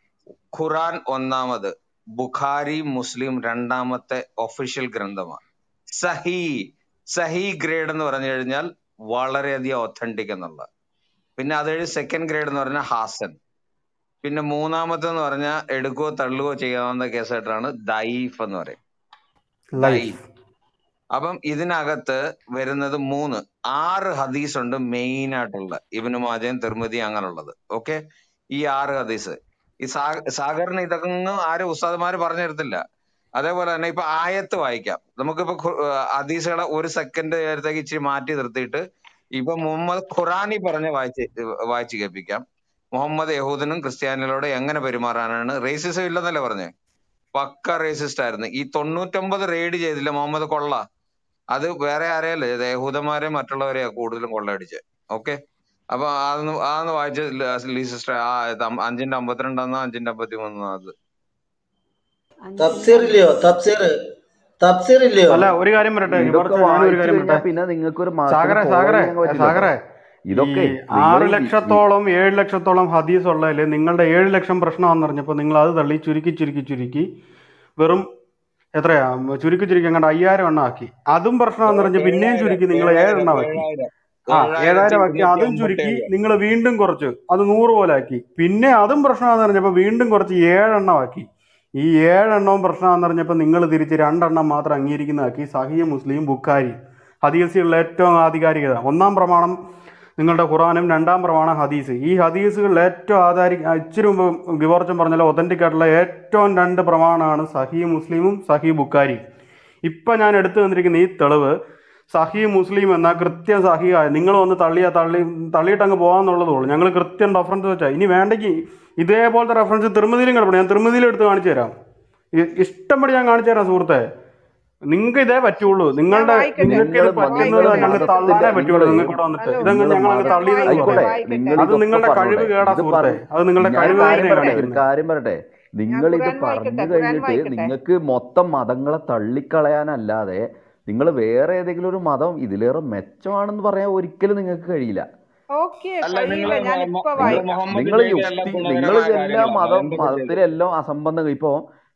ഖുറാൻ ഒന്നാമത് ബുഖാരി മുസ്ലിം രണ്ടാമത്തെ ഒഫീഷ്യൽ ഗ്രന്ഥമാണ് സഹി സഹി ഗ്രേഡ് എന്ന് പറഞ്ഞു കഴിഞ്ഞാൽ വളരെയധികം ഒത്തന്റിക് എന്നുള്ള പിന്നെ അത് കഴിഞ്ഞ് സെക്കൻഡ് ഗ്രേഡ് എന്ന് പറഞ്ഞാൽ ഹാസൻ പിന്നെ മൂന്നാമത്തെ എന്ന് പറഞ്ഞാൽ എടുക്കുകയോ തള്ളുകയോ ചെയ്യാവുന്ന കേസായിട്ടാണ് ദൈഫ് എന്ന് പറയും ലൈഫ് ദൈഫ് അപ്പം ഇതിനകത്ത് വരുന്നത് മൂന്ന് ആറ് ഹദീസ് ഉണ്ട് മെയിൻ ആയിട്ടുള്ള ഇബിന് മാജൻ തിർമിതി അങ്ങനെയുള്ളത് ഓക്കെ ഈ ആറ് ഹദീസ് ഈ സാ- സാഗറിന് ഇതൊന്നും ആരും ഉസ്താദ്മാര് പറഞ്ഞു തരത്തില്ല അതേപോലെ തന്നെ ഇപ്പൊ ആയത്ത് വായിക്കാം നമുക്കിപ്പോ ഖു- ആ, ഹദീസുകളെ ഒരു സെക്കൻഡ് നേരത്തേക്ക് ഇച്ചിരി മാറ്റി നിർത്തിയിട്ട് ഇപ്പൊ മുഹമ്മദ് ഖുറാനി പറഞ്ഞ് വായിച്ച് വായിച്ച് കേൾപ്പിക്കാം മുഹമ്മദ് യഹൂദനും ക്രിസ്ത്യാനികളോട് എങ്ങനെ പെരുമാറാനാണ് റേസിസം ഇല്ലെന്നല്ലേ പറഞ്ഞേ പക്ക റേസിസ്റ്റ് ആയിരുന്നു ഈ തൊണ്ണൂറ്റൊമ്പത് റെയ്ഡ് ചെയ്തില്ല മുഹമ്മദ് കൊള്ള അത് വേറെ ആരെയല്ല ഇത് യഹൂദന്മാരെ മറ്റുള്ളവരെയാ കൂടുതലും കൊള്ളയടിച്ചത് ഓക്കെ അപ്പൊ അതൊന്ന് അതൊന്ന് വായിച്ച് ലീ സിസ്റ്റർ ആ ഇത് അം- അഞ്ചിന്റെ അമ്പത്തിരണ്ടാന്നോ അഞ്ചിന്റെ അമ്പത്തി മൂന്നോ അത് അഞ്ചിന്റെ തഫ്സീർ ഇല്ലയോ അമ്പത്തി തഫ്സീർ തഫ്സീർ ഇല്ലയോ അല്ല ഒരു കാര്യം പറയട്ടെ ഇതൊക്കെ യുവർച്ച ഞാനൊരു വായിച്ചു കാര്യം കഴിഞ്ഞാൽ പറയട്ടെ പിന്നെ നിങ്ങൾക്ക് ഒരു മതത്തിനെ സാഗറെ ഫോളോ സാഗറെ ചെയ്യാൻ പറ്റില്ല കേട്ടോ സാഗറെ ഈ ഇതൊക്കെ നിങ്ങൾ ആറ് ഈ ഈ- ലക്ഷത്തോളം ഏഴ് ലക്ഷത്തോളം ഹദീസ് ഉള്ളതിൽ നിങ്ങളുടെ ഏഴ് ലക്ഷം പ്രശ്നമാണെന്ന് പറഞ്ഞപ്പോൾ നിങ്ങൾ അത് തള്ളി ചുരുക്കി ചുരുക്കി ചുരുക്കി വെറും എത്രയാ ചുരുക്കി ചുരുക്കി അങ്ങോട്ട് അയ്യായിരം എണ്ണം ആക്കി അതും പ്രശ്നമാണെന്ന് പറഞ്ഞ് പിന്നെയും ഏഴായിരം ചുരുക്കി നിങ്ങൾ ഏഴായിരം ഏഴെണ്ണം ആക്കി ഏഴായിരം ആ ഏഴായിരത്തി ഏഴായിരം ആക്കി ഇരുന്നൂറ്റി അതും അമ്പത്തി ചുരുക്കി ഏഴ് നിങ്ങൾ വീണ്ടും കുറച്ച് അത് നൂറ് പോലെ ആക്കി പിന്നെ അതും പ്രശ്നമാണെന്ന് പറഞ്ഞപ്പോൾ വീണ്ടും കുറച്ച് ഏഴെണ്ണം ആക്കി ഈ ഏഴെണ്ണവും പ്രശ്നമാണെന്ന് പറഞ്ഞപ്പോൾ നിങ്ങൾ തിരിച്ച് രണ്ടെണ്ണം മാത്രം അംഗീകരിക്കുന്നതാക്കി സഹിയ മുസ്ലിം ബുക്കാരി ഹദീസുകളിലെ ഏറ്റവും ആധികാരികത ഒന്നാം പ്രമാണം നിങ്ങളുടെ ഖുറാനും രണ്ടാം പ്രമാണം ഹദീസ് ഈ ഹദീസുകളിൽ ഏറ്റവും ആധാരി ഇച്ചിരി മുമ്പ് വിവർച്ചം പറഞ്ഞല്ലോ ഒതന്റിക് ആയിട്ടുള്ള ഏറ്റവും രണ്ട് പ്രമാണമാണ് സഹി മുസ്ലിമും സഹി ബുക്കാരി ഇപ്പം ഞാൻ എടുത്തു തന്നിരിക്കുന്ന ഈ തെളിവ് സഹി മുസ്ലിം എന്ന കൃത്യം സഹിയായ നിങ്ങൾ വന്ന് തള്ളിയാ തള്ളി തള്ളിയിട്ട് അങ്ങ് പോകാന്നുള്ളതേ ഉള്ളൂ ഞങ്ങൾ കൃത്യം റെഫറൻസ് വെച്ചാൽ ഇനി വേണ്ടെങ്കിൽ ഇതേപോലത്തെ റെഫറൻസ് തിരുമതിയിലും കിടപ്പണം ഞാൻ തിരുമതിയിലും എടുത്ത് കാണിച്ചു തരാം ഇ- ഇഷ്ടംപടി ഞാൻ കാണിച്ചു തരാം സുഹൃത്തെ നിങ്ങൾക്ക് ഇതേ പറ്റുള്ളൂ ഞാൻ നിങ്ങളുടെ വായിക്കട്ടെ നിങ്ങൾക്ക് നിങ്ങൾ ഇത് പറ്റുന്നത് വായിക്കട്ടെ ഞങ്ങൾ വായിക്കട്ടെ തള്ളാനേ മതത്തിന്റെ പറ്റുള്ളൂ നിങ്ങൾ നിങ്ങൾക്ക് ഇവിടെ വന്നിട്ട് ഹലോ ഇതങ്ങ് നിങ്ങൾ ഞങ്ങൾ അങ്ങ് മത തള്ളിയെന്ന് വായിക്കട്ടെ ആയിക്കോട്ടെ പറയാം വായിക്കട്ടെ നിങ്ങൾ അത് ഇതൊക്കെ നിങ്ങളുടെ കഴിവ് പറഞ്ഞോട്ടെ കേടാ ഇത് സുഹൃത്തെ പറ അത് നിങ്ങളുടെ ഞാൻ ഞാൻ കഴിവ് കാര്യം തന്നെയാണ് പറയട്ടെ ഒരു കാണിക്കുന്നത് കാര്യം പറയട്ടെ ഞാൻ നിങ്ങൾ ഇത് ഖുറാൻ പറഞ്ഞു വായിക്കട്ടെ ഖുറാൻ കഴിഞ്ഞിട്ട് വായിക്കട്ടെ നിങ്ങൾക്ക് മൊത്തം മതങ്ങളെ തള്ളിക്കളയാനല്ലാതെ നിങ്ങൾ വേറെ ഏതെങ്കിലും ഒരു മതം ഇതിലേറെ മെച്ചമാണെന്ന് പറയാൻ ഒരിക്കലും നിങ്ങൾക്ക് കഴിയില്ല ഓക്കെ അല്ല നിങ്ങൾ കഴിയില്ല ഞാൻ ഇപ്പൊ നിങ്ങൾ വായിക്കാം മുഹമ്മദ് നിങ്ങൾ ചെയ്ത എല്ലാ യുക്തി നിങ്ങൾ ഗുണകരമായ എല്ലാ കാര്യങ്ങളാണ് മതം എന്തൊക്കെ ചെയ്തു മതത്തിലെല്ലാം അസംബന്ധം ഇപ്പോ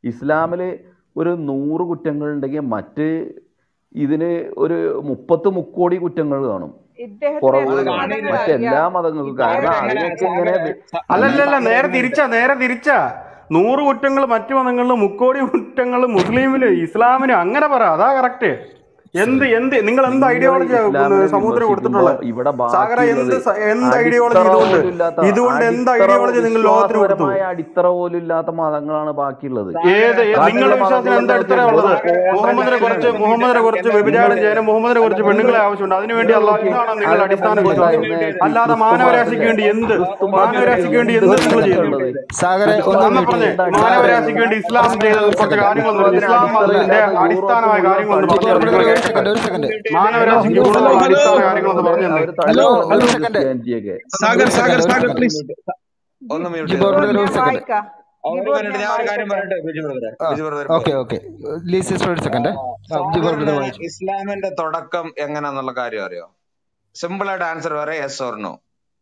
ഇസ്ലാമിൽ ഒരു നൂറ് കുറ്റങ്ങൾ ഉണ്ടെങ്കിൽ മറ്റ് ഇതിന് ഒരു മുപ്പത്ത് മുക്കോടി കുറ്റങ്ങൾ കാണും ഇദ്ദേഹത്തിന് കുറവുകൾ അത് കാണും മതങ്ങൾ കാണില്ല മറ്റെല്ലാ അറിയാം മതങ്ങൾക്കും കാരണം ഇദ്ദേഹത്തിന് എങ്ങനെ അതിനൊക്കെ ഇങ്ങനെ സാഗർ വി- സ- ഈ അല്ലല്ലല്ല നേരെ പറയുന്നത് തിരിച്ചാ നേരെ തിരിച്ചാ നൂറ് കുറ്റങ്ങൾ മറ്റു മതങ്ങളിലും മുക്കോടി കുറ്റങ്ങൾ മുസ്ലിമില് ഇസ്ലാമിന് അങ്ങനെ പറ അതാ കറക്റ്റ് എന്ത് എന്ത് നിങ്ങൾ എന്ത് നിങ്ങൾ ഐഡിയോളജി ഇസ്ലാമിനെ സമൂഹത്തിന് വിമർശിക്കുമ്പോൾ കൊടുത്തിട്ടുള്ളത് ഇവിടെ സാഗര എന്ത് ബാക്കിയുള്ളത് സ- എന്ത് ഐഡിയോളജി അടിത്തറ ഇതുകൊണ്ട് പോലും ഇല്ലാത്ത ഇതുകൊണ്ട് എന്ത് അടിത്തറ ഐഡിയോളജി നിങ്ങൾ ലോകത്തിന് കൊടുത്തു വിശ്വാസപരമായ അടിത്തറ പോലും ഇല്ലാത്ത മതങ്ങളാണ് ബാക്കിയുള്ളത് ഏത് സാഗര ഏ- സാഗർ നിങ്ങളുടെ ബാക്കിയുള്ള വിശ്വാസത്തിന് എന്ത് മതങ്ങളുടെ അടിത്തറ വെച്ച് ഉള്ളത് വെറും സാഗര മുഹമ്മദിനെ സാഗർ കുറിച്ച് ഒരു മുഹമ്മദിനെ മിനിറ്റ് കുറിച്ച് എന്നെ വ്യഭിചാരം മ്യൂട്ട് ചെയ്യാനും മുഹമ്മദിനെ അല്ല കുറിച്ച് ഒന്ന് പെണ്ണുങ്ങളെ ആവശ്യമുണ്ട് അതിനുവേണ്ടി നിങ്ങൾ അള്ളാഹ് നോക്കി ഇതാണോ നിങ്ങളുടെ അതിന് അടിസ്ഥാന മുമ്പ് വിശ്വാസം ഉണ്ടായിരുന്ന മിനിറ്റ് അല്ലാതെ ക്രിസ്തു മാനവരാശിക്ക് മതത്തിന്റെ വേണ്ടി എന്ത് ക്രിസ്തു മാനവരാശിക്ക് വേണ്ടി മതത്തിന്റെ എന്ത് നിങ്ങൾ എന്ത് ചെയ്തു ഉള്ളത് സാഗറെ ക്രിസ്തു ഒന്ന് അന്ന് മ്യൂട്ട് പറഞ്ഞേ ചെയ്യും മതത്തിന്റെ അടിത്തറ മാനവരാശിക്ക് വേണ്ടി ഇസ്ലാം ചെയ്ത ഒരു കുറച്ച് സെക്കൻഡ് കാര്യങ്ങളൊന്നും ക്രിസ്തു ഇസ്ലാം മതത്തിന് മതത്തിന്റെ അടിത്തറ അടിസ്ഥാനമായ ഇല്ലാത്ത കാര്യങ്ങളൊന്ന് യൂറോപ്പ് പറഞ്ഞു മുഴുവൻ തന്നെ മ്യൂട്ട് പഠിച്ച ചെയ്ത് മാനവരാശിക്ക് ക്രിസ്തു കൂടുതലുള്ള ഹലോ അടിസ്ഥാന മതം കാര്യങ്ങളൊന്ന് അവര് പറഞ്ഞു തന്നെ ഹലോ തള്ളിക്കളഞ്ഞു ഹലോ ഒരു സെക്കൻഡ് ഒരു സെക്കൻഡ് ക്രിസ്ത്യാനിറ്റിയൊക്കെ ജിബോർ മിനിറ്റ് ജിബോർ ബ്രദർ ഒരു സെക്കൻഡ് ഞാൻ വായിക്കാം ഒരു ജിബോർ മിനിറ്റ് ഞാൻ ഞാൻ ഒരു കാര്യം വായിക്കട്ടെ പറയട്ടെ ബിജു ബ്രദറെ ആ ബിജു ബ്രദർ ഓക്കെ പോയി ഓക്കെ ലീസിസ് ഒരു സെക്കൻഡ് ജിബോർ ബ്രദർ സാഗറിന് വായിച്ചു ഇസ്ലാമിന്റെ തുടക്കം എങ്ങനെയാന്നുള്ള കാര്യം അറിയോ സിമ്പിൾ ആയിട്ട് ആൻസർ പറയാം യെസ് ഓർ നോ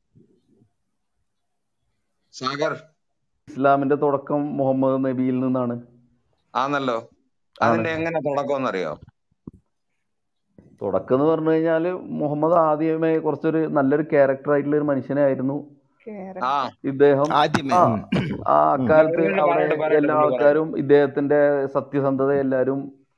സാഗർ ഇസ്ലാമിന്റെ തുടക്കം മുഹമ്മദ് നബിയിൽ നിന്നാണ് ആന്നല്ലോ ആണ് അതിന്റെ എങ്ങനെ തുടക്കം എന്നറിയോ തുടക്കം എന്ന് പറഞ്ഞു കഴിഞ്ഞാൽ മുഹമ്മദ് ആദ്യമേ കുറച്ചൊരു നല്ലൊരു ക്യാരക്ടർ ആയിട്ടുള്ള ഒരു മനുഷ്യനായിരുന്നു ആ ഇദ്ദേഹം ആദ്യമേ ആ ഉം. ആ ഒരു അക്കാലത്ത് മിനിറ്റ് അവിടെ പറയട്ടെ പറയട്ടെ എല്ലാ പുള്ളി പറയട്ടെ ആൾക്കാരും ഇദ്ദേഹത്തിന്റെ സത്യസന്ധത എല്ലാവരും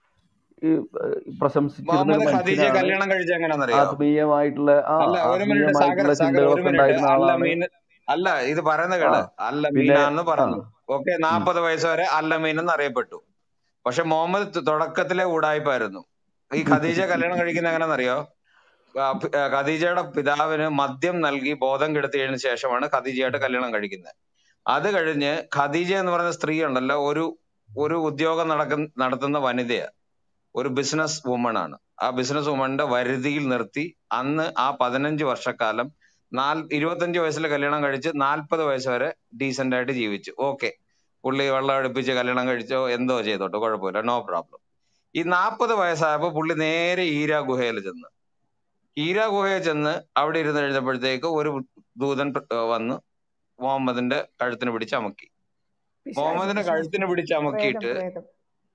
ഈ ഏഹ്, പ്രശംസിച്ചിരുന്ന ഒരു മുഹമ്മദ് ഖദീജയെ മനുഷ്യനാണ് കല്യാണം കഴിച്ച എങ്ങനെയാണെന്നറിയോ ആത്മീയമായിട്ടുള്ള ആ അല്ല ഒരു മിനിറ്റ് സാഗർ ആത്മീയമായിട്ടുള്ള സാഗർ ഒരു ചിന്തകളൊക്കെ മിനിറ്റ് ഉണ്ടായിരുന്ന അല്ല ആളാണ് മീൻ അല്ല ഇത് പറയുന്ന ആ കേള് അല്ല പിന്നെ മീനാന്ന് ആ പറഞ്ഞു ഓക്കെ ഉം. നാപ്പത് വയസ്സ് വരെ അല്ല മീൻ എന്ന് അറിയപ്പെട്ടു പക്ഷെ മുഹമ്മദ് ത- തുടക്കത്തിലെ ഉടായ്പായിരുന്നു ഈ ഖദീജ കല്യാണം കഴിക്കുന്ന എങ്ങനെയാണെന്നറിയോ ആ, പി- ആ, ഖദീജയുടെ പിതാവിന് മദ്യം നൽകി ബോധം കെടുത്തിയതിനു ശേഷമാണ് ഖദീജയായിട്ട് കല്യാണം കഴിക്കുന്നത് അത് കഴിഞ്ഞ് ഖദീജ എന്ന് പറയുന്ന സ്ത്രീ ഉണ്ടല്ലോ ഒരു ഒരു ഉദ്യോഗം നടക്കുന്ന നടത്തുന്ന വനിതയാ ഒരു ബിസിനസ് വുമൺ ആണ് ആ ബിസിനസ് വുമണിന്റെ വരുതിയിൽ നിർത്തി അന്ന് ആ പതിനഞ്ച് വർഷക്കാലം നാൽ ഇരുപത്തഞ്ച് വയസ്സിൽ കല്യാണം കഴിച്ച് നാൽപ്പത് വയസ്സ് വരെ ഡീസെന്റ് ആയിട്ട് ജീവിച്ചു ഓക്കെ പുള്ളി വെള്ളം അടുപ്പിച്ച് കല്യാണം കഴിച്ചോ എന്തോ ചെയ്തോട്ടെ കുഴപ്പമില്ല നോ പ്രോബ്ലം ഈ നാൽപ്പത് വയസ്സായപ്പോ പുള്ളി നേരെ ഈരാ ഗുഹയിൽ ചെന്ന് ഈരാ ഗുഹയിൽ ചെന്ന് അവിടെ ഇരുന്ന് കഴിഞ്ഞപ്പോഴത്തേക്ക് ഒരു ദൂതൻ പ്ര- ഏർ വന്ന് മുഹമ്മദിന്റെ കഴുത്തിന് പിടിച്ച് അമക്കി പിശാച് മുഹമ്മദിന്റെ പിശാച് കഴുത്തിന് പിടിച്ച് പ്രേതം അമക്കിയിട്ട് പ്രേതം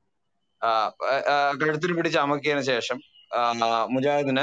ആ, ആ, കഴുത്തിന് പിടിച്ച് അമക്കിയതിനു ശേഷം ആ, മുജാഹിദിനെ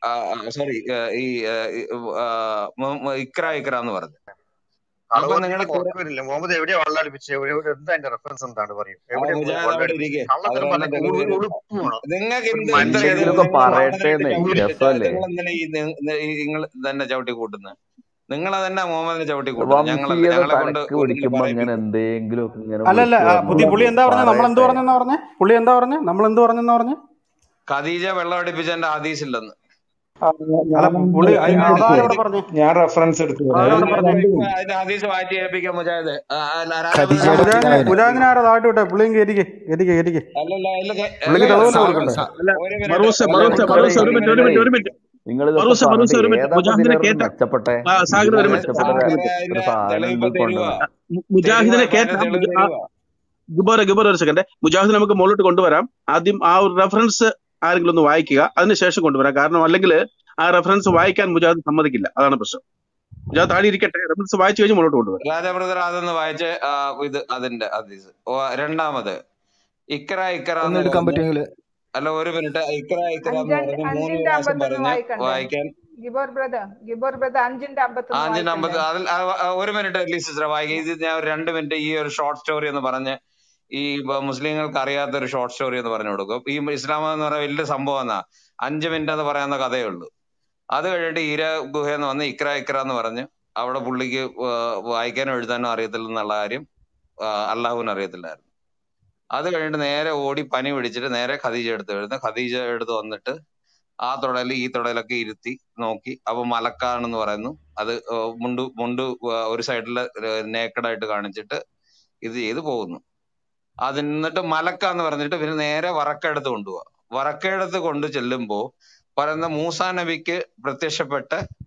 സോറി ഈ ആ, ഈ, ആ, മു- മു- ഇക്ര ഇക്ര എന്ന് പറഞ്ഞു അപ്പൊ കളവർക്ക് നിങ്ങളുടെ പുറത്തു വരില്ല മുഹമ്മദ് എവിടെയാ വെള്ളടിപ്പിച്ച് എവിടെ എവിടെ എന്താ അതിന്റെ റെഫറൻസ് എന്താണ് പറയും ആ എവിടെയാ മുജാഹിദ് അവിടെ വെള്ളടിപ്പിച്ച് ഇരിക്കെ കള്ളത്തരം അതിലെല്ലാം പറഞ്ഞ കൂടുതൽ തെളിവ് എളുപ്പമാണ് നിങ്ങൾക്ക് ഒരു എന്ത് എന്ത് മനുഷ്യന് ഇത് എന്തെങ്കിലുമൊക്കെ നിങ്ങൾ മണ്ടനായിട്ട് പറയട്ടേന്നേ ചവിട്ടി രസമല്ലേ നിങ്ങൾ എന്തിനാ ഈ നിങ്ങൾ തന്നെ ചവിട്ടി കൂട്ടുന്നത് നിങ്ങൾ തന്നെ മുഹമ്മദിനെ ചവിട്ടി കൂട്ടുന്നത് ഞങ്ങളല്ല വംശീയത ഞങ്ങളെ കൊണ്ട് തലക്ക് ഒന്നിങ്ങനെ പിടിക്കുമ്പോ അങ്ങനെ പറയിപ്പിക്കും എന്തെങ്കിലുമൊക്കെ ഇങ്ങനെ അല്ലല്ല വിളിച്ചു ആ, പുതിയ പുള്ളി വന്ന് എന്താ പറഞ്ഞത് നമ്മൾ എന്ത് പറയട്ടെ പറഞ്ഞെന്നാ പറഞ്ഞേ പുള്ളി എന്താ പറഞ്ഞേ നമ്മൾ എന്ത് പറഞ്ഞെന്നാ പറഞ്ഞേ ഖദീജ വെള്ളം അടിപ്പിച്ചതിന്റെ ഹദീസ് ഇല്ലെന്ന് ആ, അല്ല ഞാൻ പുള്ളി ഞാൻ അ- എടുത്തു അതാരോടെ പറഞ്ഞേ ഞാൻ റെഫറൻസ് എടുത്തു തരാം അതാരോടെ ഞാൻ പറഞ്ഞേ രണ്ട് മിനിറ്റ് അതിന്റെ ഹദീസ് മാറ്റി ഏൽപ്പിക്കാം മുജാഹിദ് ആ, ആ, ആ രാജാബിന്റെ ഖദീജയുടെ ഹദീസ് മുജാഹിദിനെ പിതാവിന് മുജാഹിദിനെ ആരാ താഴ്ത്തി വിട്ടെ പുള്ളിയും കയറ്റിക്ക് കയറ്റിക്ക് കയറ്റിക്ക് അല്ലല്ല അതില് ക- പുള്ളിക്ക് അല്ല തെളിവല്ലേ സാ- കൊടുക്കണ്ടേ സാ- അല്ല ഒരു മിനിറ്റ് മറൂസ അല്ല മറൂസ നിങ്ങളിതൊക്കെ മറൂസ ഒരു മിനിറ്റ് ഒരു നിങ്ങളെ മിനിറ്റ് ഒരു മിനിറ്റ് നിങ്ങളിതൊക്കെ മറൂസ മറൂസ പറഞ്ഞിട്ട് ഒരു മിനിറ്റ് ഏതാ മുജാഹിദിനെ ഇതിലൊരു കേട്ട മെച്ചപ്പെട്ടെ ആ, സാഗർ ഇതിലും ഒരു മിനിറ്റ് മെച്ചപ്പെട്ട ഒരു സാഗർ മിനിറ്റ് ഒരു അതിന്റെ സാധനം തെളിവ് നിങ്ങൾക്ക് തെരുവാ കൊണ്ടുവന്ന് മു- തെരുവാ മുജാഹിദിനെ ഇപ്പൊ അതിന്റെ കേട്ട തെളിവ് മുജ- ആ, തെരുവാ ഗുബോറ ഗുബോറ ഒരു സെക്കൻഡ് മുജാഹിദ് നമുക്ക് മുകളിലോട്ട് കൊണ്ടുവരാം ആദ്യം ആ ഒരു റെഫറൻസ് ആരെങ്കിലും ഒന്ന് വായിക്കുക അതിനുശേഷം കൊണ്ടുവരാം കാരണം അല്ലെങ്കിൽ ആ റെഫറൻസ് വായിക്കാൻ മുജാഹിദ് സമ്മതിക്കില്ല അതാണ് പ്രശ്നം മുജാഹിദ് താഴെ ഇരിക്കട്ടെ റെഫറൻസ് വായിച്ചു കഴിഞ്ഞ് മുന്നോട്ട് കൊണ്ടുവരാം രാജാ ബ്രദർ അതൊന്ന് വായിച്ച് ആ, ഇത് അതിന്റെ ഹദീസ് ഓ, രണ്ടാമത് ഇക്ര ഇക്ര ഒന്ന് എന്ന് എടുക്കാൻ പറഞ്ഞ് പറ്റുമെങ്കിൽ അല്ല ഒരു മിനിറ്റ് ഇക്ര ഇക്ര എന്ന് അഞ്ച് പറഞ്ഞ് മൂന്ന് അഞ്ചിന്റെ പ്രാവശ്യം അമ്പത്തൊന്ന് പറഞ്ഞ് വായിക്കണ്ടേ വായിക്കാൻ ഗിബോർ ബ്രദർ ഗിബോർ ബ്രദർ അഞ്ചിന്റെ അമ്പത്തൊന്ന് അഞ്ചിന്റെ അമ്പത് വായിക്കണ്ടേ അതിൽ ആ, ആ, ഒരു മിനിറ്റ് അറ്റ്ലീസ്റ്റ് വായിക്കുക ഇത് ഞാൻ ഒരു രണ്ട് മിനിറ്റ് ഈ ഒരു ഷോർട്ട് സ്റ്റോറി എന്ന് പറഞ്ഞ് ഈ ബ- മുസ്ലിങ്ങൾക്ക് അറിയാത്ത ഒരു ഷോർട്ട് സ്റ്റോറി എന്ന് പറഞ്ഞു കൊടുക്കും ഈ ഇസ്ലാം എന്ന് പറയുന്ന വലിയ സംഭവം എന്നാ അഞ്ച് മിനിറ്റ് എന്ന് പറയാവുന്ന കഥയേ ഉള്ളൂ അത് കഴിഞ്ഞിട്ട് ഈര ഗുഹ എന്ന് വന്ന് ഇക്ര ഇക്ര എന്ന് പറഞ്ഞ് അവിടെ പുള്ളിക്ക് ആ, വായിക്കാനോ എഴുതാനോ അറിയത്തില്ല എന്നുള്ള കാര്യം ആ, അള്ളാഹുവിന് അറിയത്തില്ലായിരുന്നു അത് കഴിഞ്ഞിട്ട് നേരെ ഓടി പനി പിടിച്ചിട്ട് നേരെ ഖദീജ എടുത്ത് എഴുതുന്ന ഖദീജ എടുത്ത് വന്നിട്ട് ആ തുടയിൽ ഈ തുടയിലൊക്കെ ഇരുത്തി നോക്കി അപ്പൊ മലക്കാണെന്ന് പറയുന്നു അത് ആ, മുണ്ട് മുണ്ട് ആ, ഒരു സൈഡില് നേക്കഡായിട്ട് കാണിച്ചിട്ട് ഇത് ചെയ്ത് പോകുന്നു അത് എന്നിട്ട് മലക്ക എന്ന് പറഞ്ഞിട്ട് പിന്നെ നേരെ വറക്കെടുത്ത് കൊണ്ടുപോവാ വറക്കെടുത്ത് കൊണ്ട് ചെല്ലുമ്പോ പറയുന്ന മൂസാ നബിക്ക് പ്രത്യക്ഷപ്പെട്ട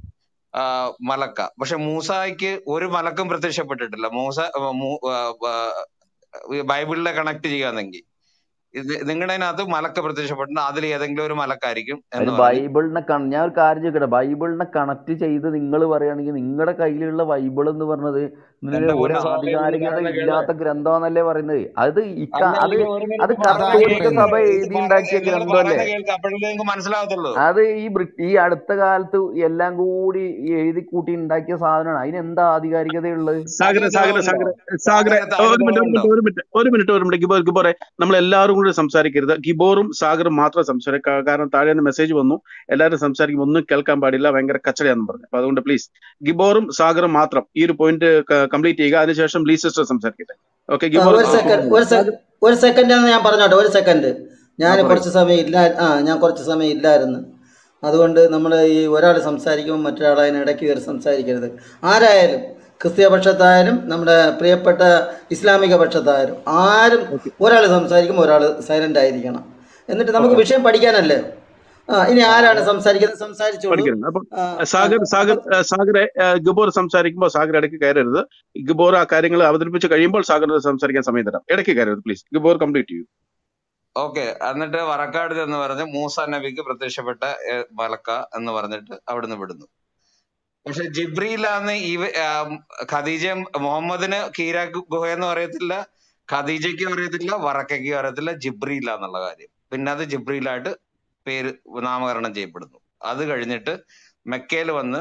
ആ, മലക്ക പക്ഷെ മൂസായ്ക്ക് ഒരു മലക്കും പ്രത്യക്ഷപ്പെട്ടിട്ടില്ല മൂസ ആ, മൂ- ആ, ആ, ബൈബിളിലെ കണക്ട് ചെയ്യാന്നെങ്കിൽ ഇത് നിങ്ങളുടെ അതിനകത്ത് മലക്ക് പ്രത്യക്ഷപ്പെട്ടിട്ടുണ്ട് അതിൽ ഏതെങ്കിലും ഒരു മലക്കായിരിക്കും അതിന് എന്ന് പറഞ്ഞു ബൈബിളിനെ കണ ഞാൻ ഒരു കാര്യം ചോദിക്കട്ടെ ബൈബിളിനെ കണക്ട് ചെയ്ത് നിങ്ങൾ പറയുകയാണെങ്കിൽ നിങ്ങളുടെ കയ്യിലുള്ള ബൈബിൾ എന്ന് പറഞ്ഞത് ഇതിന് എന്റെ ഒരു പൊന്ന് സ്വാമി ഒന്ന് ആധികാരികത പറയുന്ന കേള് ഇല്ലാത്ത ഗ്രന്ഥമെന്നല്ലേ പറയുന്നത് അത് ഇക്ക അത് അതല്ലെങ്കിൽ ഒരു അത് മിനിറ്റ് അതാണ് കത്തോലിക്ക പറയുന്നത് സഭ ഇത് എഴുതി പറയുന്ന ഉണ്ടാക്കിയ നിങ്ങൾ ഗ്രന്ഥമല്ലേ പറയുന്ന കേൾക്ക് അപ്പോഴേ നിങ്ങൾക്ക് മനസ്സിലാകത്തുള്ളൂ അത് ഈ ബ്രി- ഈ അടുത്ത കാലത്ത് എല്ലാം കൂടി ഈ എഴുതി കൂട്ടി ഉണ്ടാക്കിയ സാധനമാണ് അതിന് എന്താ ആധികാരികതയുള്ളത് സാഗര സാഗര അനുഭവമുണ്ടോ സാഗര സാഗര സാഗരത്ത് ഒരു മിനിറ്റ് അനുഭവമുണ്ടോ ഒരു മിനിറ്റ് ഒരു മിനിറ്റ് ഒരു മിനിറ്റ് ഗിബോർ ഗിബോറെ നമ്മൾ എല്ലാവരും കൂടി സംസാരിക്കരുത് ഗിബോറും സാഗറും മാത്രം സംസാരിക്കുക കാരണം താഴെ നിന്ന് മെസ്സേജ് വന്നു എല്ലാവരും സംസാരിക്കുമ്പോൾ ഒന്നും കേൾക്കാൻ പാടില്ല ഭയങ്കര കച്ചടയാന്ന് പറഞ്ഞു അപ്പൊ അതുകൊണ്ട് പ്ലീസ് ഗിബോറും സാഗറും മാത്രം ഈ ഒരു പോയിന്റ് കംപ്ലീറ്റ് ചെയ്യുക അതിനുശേഷം ലീ സിസ്റ്റർ സംസാരിക്കട്ടെ ഓക്കെ ആ, ഗിബോർ ഒരു ആ സെക്കൻഡ് ഒരു സാഗർ സെക്കൻഡ് ഒരു സെക്കൻഡ് എന്ന് ഞാൻ പറഞ്ഞോട്ടെ ഒരു സെക്കൻഡ് ആ ഞാൻ പറയൂ കുറച്ച് സമയം ഇല്ല ആ ഞാൻ കുറച്ച് സമയം ഇല്ലായിരുന്നു അതുകൊണ്ട് നമ്മൾ ഈ ഒരാൾ സംസാരിക്കുമ്പോൾ മറ്റൊരാൾ അതിന് ഇടയ്ക്ക് കയറി സംസാരിക്കരുത് ആരായാലും ക്രിസ്തീയ പക്ഷത്തായാലും നമ്മുടെ പ്രിയപ്പെട്ട ഇസ്ലാമിക പക്ഷത്തായാലും ആരും ഓക്കെ ഒരാൾ സംസാരിക്കുമ്പോൾ ഒരാൾ സൈലൻ്റ് ആയിരിക്കണം എന്നിട്ട് നമുക്ക് ഓക്കെ വിഷയം പഠിക്കാനല്ലേ ആ ഇനി ആ ആരാണ് അത് സംസാരിക്കുന്നത് സംസാരിച്ചോളൂ പഠിക്കണം അപ്പം ആ, സാഗർ ആ, സാഗർ അപ്പം ആ, സാഗറെ ആ, ഗിബോർ സംസാരിക്കുമ്പോൾ സാഗർ ഇടയ്ക്ക് കയറരുത് ഗിബോർ ആ കാര്യങ്ങൾ അവതരിപ്പിച്ച് കഴിയുമ്പോൾ സാഗർ സംസാരിക്കാൻ സമയം തരാം ഇടയ്ക്ക് കയറരുത് പ്ലീസ് ഗിബോർ കംപ്ലീറ്റ് ചെയ്യൂ ഓക്കെ എന്നിട്ട് വറക്കാട് എന്ന് പറഞ്ഞ് മൂസ നബിക്ക് പ്രത്യക്ഷപ്പെട്ട ഏ, മലക്ക എന്ന് പറഞ്ഞിട്ട് അവിടുന്ന് വിടുന്നു പക്ഷെ ജിബ്രീലാന്ന് ഇവ ആം, ഖദീജ മുഹമ്മദിന് കീരാ ഗുഹ എന്ന് പറയത്തില്ല ഖദീജയ്ക്കും അറിയത്തില്ല വറക്കയ്ക്കും അറിയത്തില്ല ജിബ്രീല എന്നുള്ള കാര്യം പിന്നെ അത് ജിബ്രീലായിട്ട് പേര് നാമകരണം ചെയ്യപ്പെടുന്നു അത് കഴിഞ്ഞിട്ട് മെക്കയിൽ വന്ന്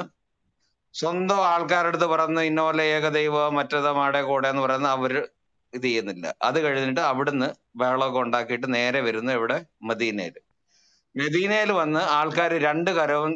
സ്വന്തം ആൾക്കാരുടെ അടുത്ത് പറഞ്ഞ് ഇന്ന പോലെ ഏകദൈവ മറ്റേത മാടെ കൂടെ എന്ന് പറയുന്ന അവര് ഇത് ചെയ്യുന്നില്ല അത് കഴിഞ്ഞിട്ട് അവിടുന്ന് ബഹളമൊക്കെ ഉണ്ടാക്കിയിട്ട് നേരെ വരുന്നു ഇവിടെ മദീനയിൽ മദീനയിൽ വന്ന് ആൾക്കാർ രണ്ട് കരവും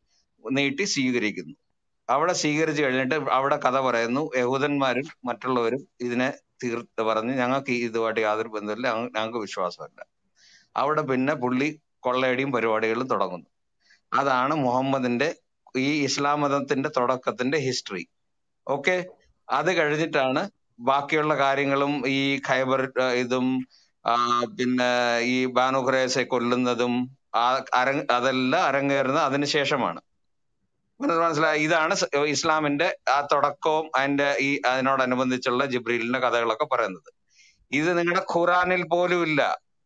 നീട്ടി സ്വീകരിക്കുന്നു അവിടെ സ്വീകരിച്ചു കഴിഞ്ഞിട്ട് അവിടെ കഥ പറയുന്നു യഹൂദന്മാരും മറ്റുള്ളവരും ഇതിനെ തീർത്ത് പറഞ്ഞ് ഞങ്ങൾക്ക് ഇതുമായിട്ട് യാതൊരു ബന്ധമില്ല ഞങ്ങ- ഞങ്ങൾക്ക് വിശ്വാസമല്ല അവിടെ പിന്നെ പുള്ളി കൊള്ളയടിയും പരിപാടികളും തുടങ്ങുന്നു അതാണ് മുഹമ്മദിന്റെ ഈ ഇസ്ലാം മതത്തിന്റെ തുടക്കത്തിന്റെ ഹിസ്റ്ററി ഓക്കെ അത് കഴിഞ്ഞിട്ടാണ് ബാക്കിയുള്ള കാര്യങ്ങളും ഈ ഖൈബർ ആ, ഇതും ആ, പിന്നെ ഈ ബാനു ഖുറേസെ കൊല്ലുന്നതും ആ അരങ് അതെല്ലാം അരങ്ങേറുന്നത് അതിനുശേഷമാണ് മനസ്സി- മനസ്സിലായി ഇതാണ് സ് ഇസ്ലാമിന്റെ ആ തുടക്കവും അതിന്റെ ഈ അതിനോടനുബന്ധിച്ചുള്ള ജിബ്രീലിന്റെ കഥകളൊക്കെ പറയുന്നത് ഇത് നിങ്ങളുടെ ഖുറാനിൽ പോലും ഇല്ല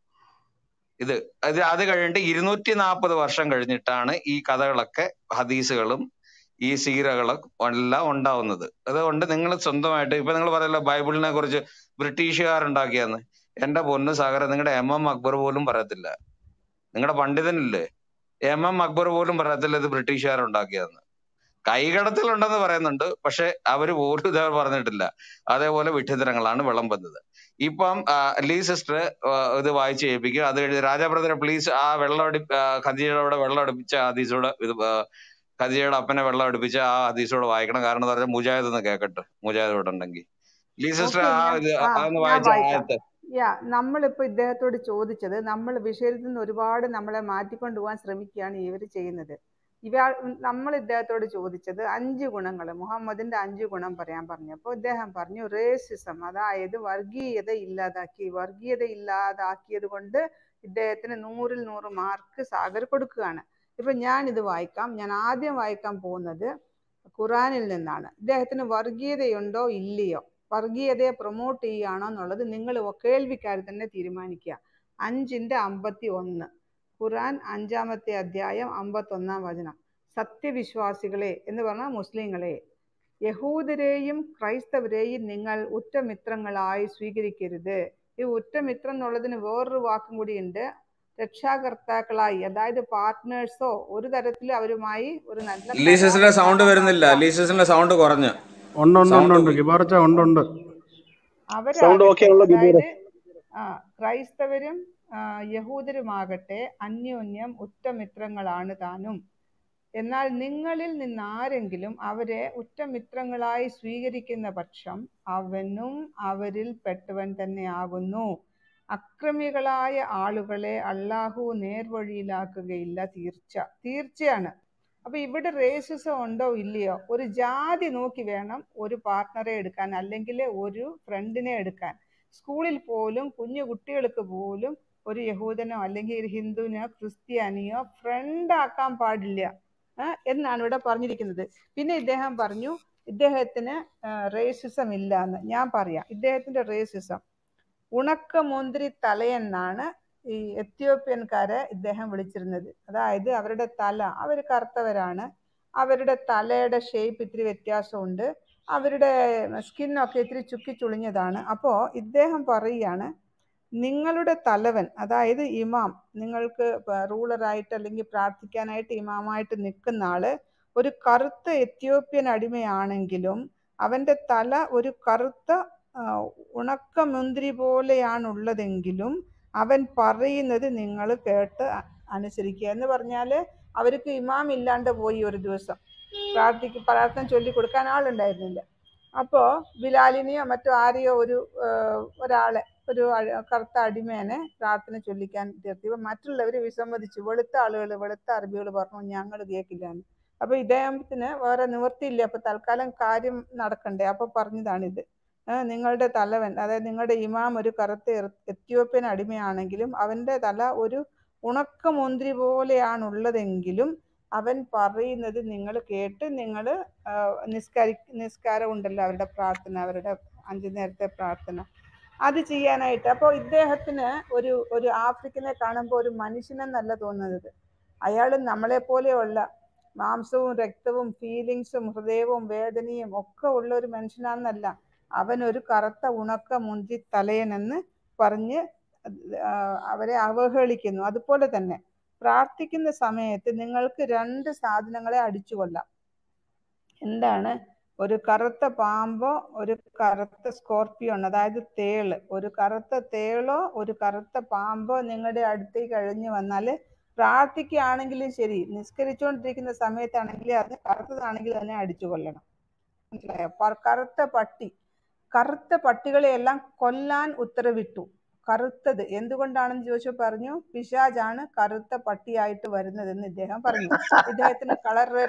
ഇത് അത് അത് കഴിഞ്ഞിട്ട് ഇരുന്നൂറ്റി നാൽപ്പത് വർഷം കഴിഞ്ഞിട്ടാണ് ഈ കഥകളൊക്കെ ഹദീസുകളും ഈ സീറകളും എല്ലാം ഉണ്ടാവുന്നത് അതുകൊണ്ട് നിങ്ങൾ സ്വന്തമായിട്ട് ഇപ്പൊ നിങ്ങൾ പറയല്ലോ ബൈബിളിനെ കുറിച്ച് ബ്രിട്ടീഷുകാരുണ്ടാക്കിയെന്ന് എന്റെ പൊന്നു സാഗരം നിങ്ങളുടെ എം എം അക്ബർ പോലും പറയത്തില്ല നിങ്ങളുടെ പണ്ഡിതനില്ലേ എം എം അക്ബർ പോലും പറയത്തില്ല ഇത് ബ്രിട്ടീഷുകാരുണ്ടാക്കിയതെന്ന് കൈകടത്തലുണ്ടെന്ന് പറയുന്നുണ്ട് പക്ഷെ അവര് പോലും ഇത് പറഞ്ഞിട്ടില്ല അതേപോലെ വിഡ്ഢിത്തരങ്ങളാണ് വിളമ്പുന്നത് ഇപ്പം ആ, ലീ സിസ്റ്റർ ഇത് വായിച്ച് കേൾപ്പിക്കുക അത് കഴിഞ്ഞ് രാജാ ബ്രദറെ പ്ലീസ് ആ വെള്ളം അടി ആ, ഖദീജയുടെ വെള്ളം അടുപ്പിച്ച ഹദീസോട് ഇത് ആ, ഖദീജയുടെ അപ്പനെ വെള്ളം അടുപ്പിച്ച ആ ഹദീസോട് വായിക്കണം കാരണം എന്താ പറയുക മുജാഹിദ് ഒന്ന് കേക്കട്ടെ മുജാഹിദ് ഇവിടെ ഉണ്ടെങ്കിൽ ലീ സിസ്റ്റർ ഓക്കെ ആ ഞാൻ ഇത് ആ അതൊന്ന് ഞാൻ വായിച്ച വായിക്കാം ആയത്ത് യാ നമ്മളിപ്പോ ഇദ്ദേഹത്തോട് ചോദിച്ചത് നമ്മൾ വിഷയത്തിൽ നിന്ന് ഒരുപാട് നമ്മളെ മാറ്റിക്കൊണ്ടു പോകാൻ ശ്രമിക്കുകയാണ് ഇവർ ചെയ്യുന്നത് ഇവ നമ്മൾ ഇദ്ദേഹത്തോട് ചോദിച്ചത് അഞ്ച് ഗുണങ്ങൾ മുഹമ്മദിന്റെ അഞ്ച് ഗുണം പറയാൻ പറഞ്ഞപ്പോൾ ഇദ്ദേഹം പറഞ്ഞു റേസിസം അതായത് വർഗീയത ഇല്ലാതാക്കി വർഗീയത ഇല്ലാതാക്കിയത് കൊണ്ട് ഇദ്ദേഹത്തിന് നൂറിൽ നൂറ് മാർക്ക് സാഗർ കൊടുക്കുകയാണ് ഇപ്പൊ ഞാൻ ഇത് വായിക്കാം ഞാൻ ആദ്യം വായിക്കാൻ പോകുന്നത് ഖുറാനിൽ നിന്നാണ് ഇദ്ദേഹത്തിന് വർഗീയതയുണ്ടോ ഇല്ലയോ വർഗീയതയെ പ്രൊമോട്ട് ചെയ്യുകയാണോ എന്നുള്ളത് നിങ്ങൾ കേൾവിക്കാർ തന്നെ തീരുമാനിക്കുക അഞ്ചിന്റെ അമ്പത്തി ഒന്ന് ഖുറാൻ അഞ്ചാമത്തെ അധ്യായം അമ്പത്തൊന്നാം വചനം സത്യവിശ്വാസികളെ എന്ന് പറഞ്ഞാൽ മുസ്ലിങ്ങളെ യഹൂദരെയും ക്രൈസ്തവരെയും നിങ്ങൾ ഉറ്റമിത്രങ്ങളായി സ്വീകരിക്കരുത് ഈ ഉറ്റമിത്രം എന്നുള്ളതിന് വേറൊരു വാക്കും കൂടിയുണ്ട് രക്ഷാകർത്താക്കളായി അതായത് പാർട്ട്നേഴ്സോ ഒരു തരത്തിൽ അവരുമായി ഒരു നല്ല ലീസസിന്റെ കരാർ സൗണ്ട് ഉണ്ടാകാൻ വരുന്നില്ല പാടില്ല ലീസസിന്റെ സൗണ്ട് കുറഞ്ഞു ഉണ്ട് ഉണ്ട് ഉണ്ട് സൗണ്ട് ഉണ്ട് കിബാർച്ച ഉണ്ട് ഉണ്ട് സൗണ്ട് ഓക്കെ അവരാകട്ടെ ആണല്ലോ ഗിബോറെ അതായത് ആ, ക്രൈസ്തവരും ആ, യഹൂദരുമാകട്ടെ അന്യോന്യം ഉറ്റമിത്രങ്ങളാണ് താനും എന്നാൽ നിങ്ങളിൽ നിന്നാരെങ്കിലും അവരെ ഉറ്റമിത്രങ്ങളായി സ്വീകരിക്കുന്ന പക്ഷം അവനും അവരിൽ പെട്ടവൻ തന്നെയാകുന്നു അക്രമികളായ ആളുകളെ അള്ളാഹു നേർവഴിയിലാക്കുകയില്ല തീർച്ച തീർച്ചയാണ് അപ്പൊ ഇവിടെ റേസിസം ഉണ്ടോ ഇല്ലയോ ഒരു ജാതി നോക്കി വേണം ഒരു പാർട്ട്ണറെ എടുക്കാൻ അല്ലെങ്കിൽ ഒരു ഫ്രണ്ടിനെ എടുക്കാൻ സ്കൂളിൽ പോലും കുഞ്ഞു കുട്ടികൾക്ക് പോലും ഒരു യഹൂദനോ അല്ലെങ്കിൽ ഒരു ഹിന്ദുവിനോ ക്രിസ്ത്യാനിയോ ഫ്രണ്ട് ആക്കാൻ പാടില്ല ആ, എന്നാണ് ഇവിടെ പറഞ്ഞിരിക്കുന്നത് പിന്നെ ഇദ്ദേഹം പറഞ്ഞു ഇദ്ദേഹത്തിന് റേസിസം ഇല്ല എന്ന് ഞാൻ പറയാം ഇദ്ദേഹത്തിന്റെ റേസിസം ഉണക്ക മുന്തിരി തലയെന്നാണ് ഈ എത്യോപ്യൻകാരെ ഇദ്ദേഹം വിളിച്ചിരുന്നത് അതായത് അവരുടെ തല അവർ കറുത്തവരാണ് അവരുടെ തലയുടെ ഷേപ്പ് ഇത്തിരി വ്യത്യാസമുണ്ട് അവരുടെ സ്കിന്നൊക്കെ ഇത്തിരി ചുക്കി ചുളിഞ്ഞതാണ് അപ്പോൾ ഇദ്ദേഹം പറയുകയാണ് നിങ്ങളുടെ തലവൻ അതായത് ഇമാം നിങ്ങൾക്ക് റൂളറായിട്ട് അല്ലെങ്കിൽ പ്രാർത്ഥിക്കാനായിട്ട് ഇമാമായിട്ട് നിൽക്കുന്ന ആള് ഒരു കറുത്ത എത്യോപ്യൻ അടിമയാണെങ്കിലും അവൻ്റെ തല ഒരു കറുത്ത ആ, ഉണക്കമുന്തിരി പോലെയാണുള്ളതെങ്കിലും അവൻ പറയുന്നത് നിങ്ങൾ കേട്ട് അ- അനുസരിക്കുക എന്ന് പറഞ്ഞാൽ അവർക്ക് ഇമാം ഇല്ലാണ്ട് പോയി ഒരു ദിവസം പ്രാർത്ഥിക്ക് പ്രാർത്ഥന ചൊല്ലി കൊടുക്കാൻ ആളുണ്ടായിരുന്നില്ല അപ്പോൾ ബിലാലിനെയോ മറ്റോ ആരെയോ ഒരു ആ, ഒരാളെ ഒരു അഴ- കറുത്ത അടിമേനെ പ്രാർത്ഥന ചൊല്ലിക്കാൻ തീർത്തിയപ്പോൾ മറ്റുള്ളവർ വിസമ്മതിച്ചു വെളുത്ത ആളുകൾ വെളുത്ത അറബികൾ പറഞ്ഞു ഞങ്ങൾ കേൾക്കില്ല എന്ന് അപ്പോൾ ഇദ്ദേഹത്തിന് വേറെ നിവൃത്തിയില്ല അപ്പോൾ തൽക്കാലം കാര്യം നടക്കണ്ടേ അപ്പോൾ പറഞ്ഞതാണിത് ഏ, നിങ്ങളുടെ തലവൻ അതായത് നിങ്ങളുടെ ഇമാം ഒരു കറുത്ത എർ- എത്യോപ്യൻ അടിമയാണെങ്കിലും അവൻ്റെ തല ഒരു ഉണക്കമുന്തിരി പോലെയാണുള്ളതെങ്കിലും അവൻ പറയുന്നത് നിങ്ങൾ കേട്ട് നിങ്ങൾ നിസ്കാരി നിസ്കാരം ഉണ്ടല്ലോ അവരുടെ പ്രാർത്ഥന അവരുടെ അഞ്ചു നേരത്തെ പ്രാർത്ഥന അത് ചെയ്യാനായിട്ട് അപ്പോൾ ഇദ്ദേഹത്തിന് ഒരു ഒരു ആഫ്രിക്കനെ കാണുമ്പോൾ ഒരു മനുഷ്യനെന്നല്ല തോന്നുന്നത് അയാൾ നമ്മളെ പോലെയുള്ള മാംസവും രക്തവും ഫീലിങ്സും ഹൃദയവും വേദനയും ഒക്കെ ഉള്ള ഒരു മനുഷ്യനാണെന്നല്ല അവൻ ഒരു കറുത്ത ഉണക്ക മുന്തി തലയനെന്ന് പറഞ്ഞ് ആ, അവരെ അവഹേളിക്കുന്നു അതുപോലെ തന്നെ പ്രാർത്ഥിക്കുന്ന സമയത്ത് നിങ്ങൾക്ക് രണ്ട് സാധനങ്ങളെ അടിച്ചു കൊല്ലാം എന്താണ് ഒരു കറുത്ത പാമ്പോ ഒരു കറുത്ത സ്കോർപ്പിയോൺ അതായത് തേള് ഒരു കറുത്ത തേളോ ഒരു കറുത്ത പാമ്പോ നിങ്ങളുടെ അടുത്തേക്ക് കഴിഞ്ഞു വന്നാൽ പ്രാർത്ഥിക്കുകയാണെങ്കിലും ശരി നിസ്കരിച്ചുകൊണ്ടിരിക്കുന്ന സമയത്താണെങ്കിലും അത് കറുത്തതാണെങ്കിൽ അതിനെ അടിച്ചു കൊല്ലണം മനസ്സിലായോ പ- കറുത്ത പട്ടി കറുത്ത പട്ടികളെയെല്ലാം കൊല്ലാൻ ഉത്തരവിട്ടു കറുത്തത് എന്തുകൊണ്ടാണെന്ന് ചോദിച്ചു പറഞ്ഞു പിശാജാണ് കറുത്ത പട്ടിയായിട്ട് വരുന്നതെന്ന് ഇദ്ദേഹം പറഞ്ഞു ഇദ്ദേഹത്തിന് കളർ അത്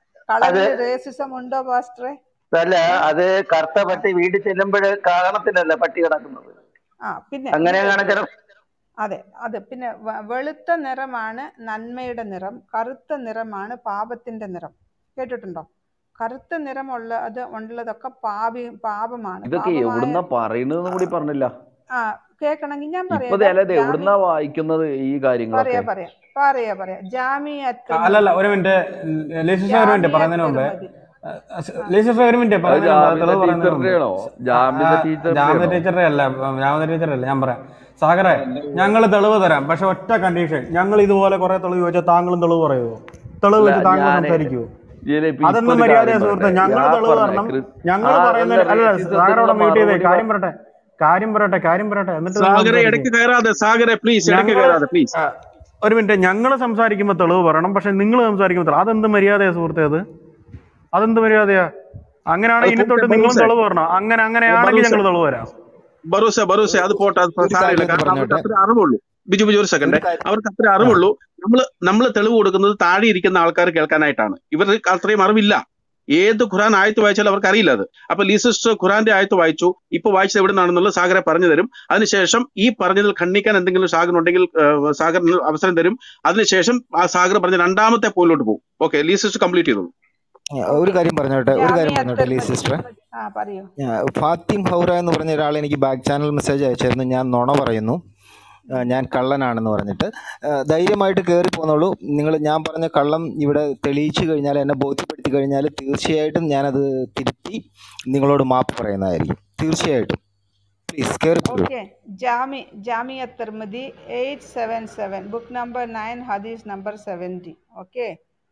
കളറിൽ റേസിസം ഉണ്ടോ പാസ്റ്ററെ അല്ല അത് കറുത്ത പട്ടി വീട്ടിൽ ചെല്ലുമ്പോൾ കാണത്തില്ലല്ലോ പട്ടി കിടക്കുന്നത് ആ പിന്നെ അങ്ങനെയാണ് ചില അതെ അതെ പിന്നെ വ- വെളുത്ത നിറമാണ് നന്മയുടെ നിറം കറുത്ത നിറമാണ് പാപത്തിന്റെ നിറം കേട്ടിട്ടുണ്ടോ കറുത്ത നിറമുള്ള അത് ഉള്ളതൊക്കെ പാപി പാപമാണ് ഇതൊക്കെ പാപമായ എവിടുന്നാ പറയണതെന്ന് കൂടി പറഞ്ഞില്ല ആ കേൾക്കണമെങ്കിൽ ഞാൻ ഇപ്പൊ പറയാം അല്ലാതെ ജാമി എവിടുന്നാ വായിക്കുന്നത് ഈ കാര്യങ്ങളൊക്കെ പറയാ പറയാ പറയാ പറയാ ജാമിയത്ത് അല്ലല്ല മതി ഒരു മിനിറ്റ് ലേശിസ്റ്റർ ഒരു മിനിറ്റ് പറയുന്നതിന് ജാമിയത്തുൽ മുമ്പേ മതി ലേശിസ്റ്റർ ഒരു മിനിറ്റ് അത് പറയുന്നതിന് മുമ്പ് ജാമ്യത തെളിവ് പറയുന്നതിന് മുമ്പ് ടീച്ചറുടെ ആണോ ജാമ്യത ടീച്ചറുടെ ജാമ്യ ആണോ ടീച്ചറുടെ അല്ല ജാമ്യ ടീച്ചറുടെ അല്ല ഞാൻ പറയാം സാഗറെ ഞങ്ങൾ തെളിവ് തരാം പക്ഷെ ഒറ്റ കണ്ടീഷൻ ഞങ്ങൾ ഇതുപോലെ കുറെ തെളിവ് ചോദിച്ചാൽ താങ്കളും തെളിവ് പറയുമോ തെളിവ് അല്ല വെച്ച് താങ്കൾ ഞാന് സംസാരിക്കുമോ ഇതില് ഇപ്പൊ ഇപ്പൊ അതൊന്നും ഒരു മര്യാദ കാര്യം സുഹൃത്തെ പറയട്ടെ ഞങ്ങൾ ഞാൻ തെളിവ് പറഞ്ഞ തരണം ക്രി ഞങ്ങൾ ആ പറയുന്ന അല്ല അല്ല സാഗറോടെ റേസിസത്തിനുള്ള മ്യൂട്ട് ചെയ്തേ മറുപടി കാര്യം പറയട്ടെ കാര്യം പറയട്ടെ കാര്യം പറയട്ടെ എന്നിട്ട് നിങ്ങൾ സാഗരെ സംസാരിക്കും ഇടയ്ക്ക് കയറാതെ സാഗരെ പ്ലീസ് ഇടയ്ക്ക് ഞങ്ങള് കയറാതെ പ്ലീസ് ആ, ഒരു മിനിറ്റ് ഞങ്ങൾ സംസാരിക്കുമ്പോൾ തെളിവ് പറയണം പക്ഷെ നിങ്ങൾ സംസാരിക്കുമ്പോൾ തെളിവ് അതെന്ത് മര്യാദയാ സുഹൃത്തെ അത് അതെന്ത് മര്യാദയാ അങ്ങനെയാണെങ്കിൽ അത് ഇനി പോട്ടെ തൊട്ട് നിങ്ങളും ബറൂസെ തെളിവ് പറയണം അങ്ങനെ അങ്ങനെയാണെങ്കിൽ ബറൂസെ ഞങ്ങൾ തെളിവ് തരാം ബറൂസെ ബറൂസെ അത് പോട്ടെ അത് ഒരു സാരമില്ല കാര്യം ഒന്ന് കാരണം അവർക്ക് പറഞ്ഞോട്ടെ അത്ര അറിവുള്ളൂ ബിജു ബിജു ഒരു ഒരു സെക്കൻഡ് കാര്യം അവർക്ക് അത്ര ആ അറിവുള്ളൂ നമ്മൾ നമ്മൾ തെളിവ് കൊടുക്കുന്നത് താഴെ ഇരിക്കുന്ന ആൾക്കാർ കേൾക്കാനായിട്ടാണ് ഇവർക്ക് അത്രയും അറിവില്ല ഏത് ഖുറാൻ ആയത്ത് വായിച്ചാലും അവർക്ക് അറിയില്ല അത് അപ്പൊ ലീസിസ്റ്റ് ഖുറാന്റെ ആയത്ത് വായിച്ചു ഇപ്പൊ വായിച്ചത് എവിടെ നിന്നാണെന്നുള്ളത് സാഗറെ പറഞ്ഞു തരും അതിനുശേഷം ഈ പറഞ്ഞതിൽ ഖണ്ഡിക്കാൻ എന്തെങ്കിലും സാഗറിനുണ്ടെങ്കിൽ ഏഹ്, സാഗറിന് അവസരം തരും അതിനുശേഷം ആ സാഗർ പറഞ്ഞ രണ്ടാമത്തെ പോയിലോട്ട് പോകും ഓക്കെ ലീസിസ്റ്റ് കംപ്ലീറ്റ് ചെയ്തോളൂ ഒരു കാര്യം പറഞ്ഞോട്ടെ ഒരു കാര്യം പറഞ്ഞോട്ടെ ജാമിയത്തുൽ ലീ മതി സിസ്റ്ററെ ആ പറയൂ ഫാത്തിം ഹൗറ എന്ന് പറഞ്ഞ ഒരാൾ എനിക്ക് ബാക്ക് ചാനൽ മെസ്സേജ് അയച്ചായിരുന്നു ഞാൻ നുണ പറയുന്നു ആ, ഞാൻ കള്ളനാണെന്ന് പറഞ്ഞിട്ട് ആ, ധൈര്യമായിട്ട് കയറി പോന്നോളൂ നിങ്ങൾ ഞാൻ പറഞ്ഞ കള്ളം ഇവിടെ തെളിയിച്ചു കഴിഞ്ഞാൽ എന്നെ ബോധ്യപ്പെടുത്തി കഴിഞ്ഞാൽ തീർച്ചയായിട്ടും ഞാനത് തിരുത്തി നിങ്ങളോട് മാപ്പ് പറയുന്നതായിരിക്കും തീർച്ചയായിട്ടും പ്ലീസ് കയറി പോരൂ ഓക്കെ ജാമി ജാമിയ തിർമതി eight seven seven book number nine ഹദീസ് നമ്പർ സെവൻറ്റി ഓക്കെ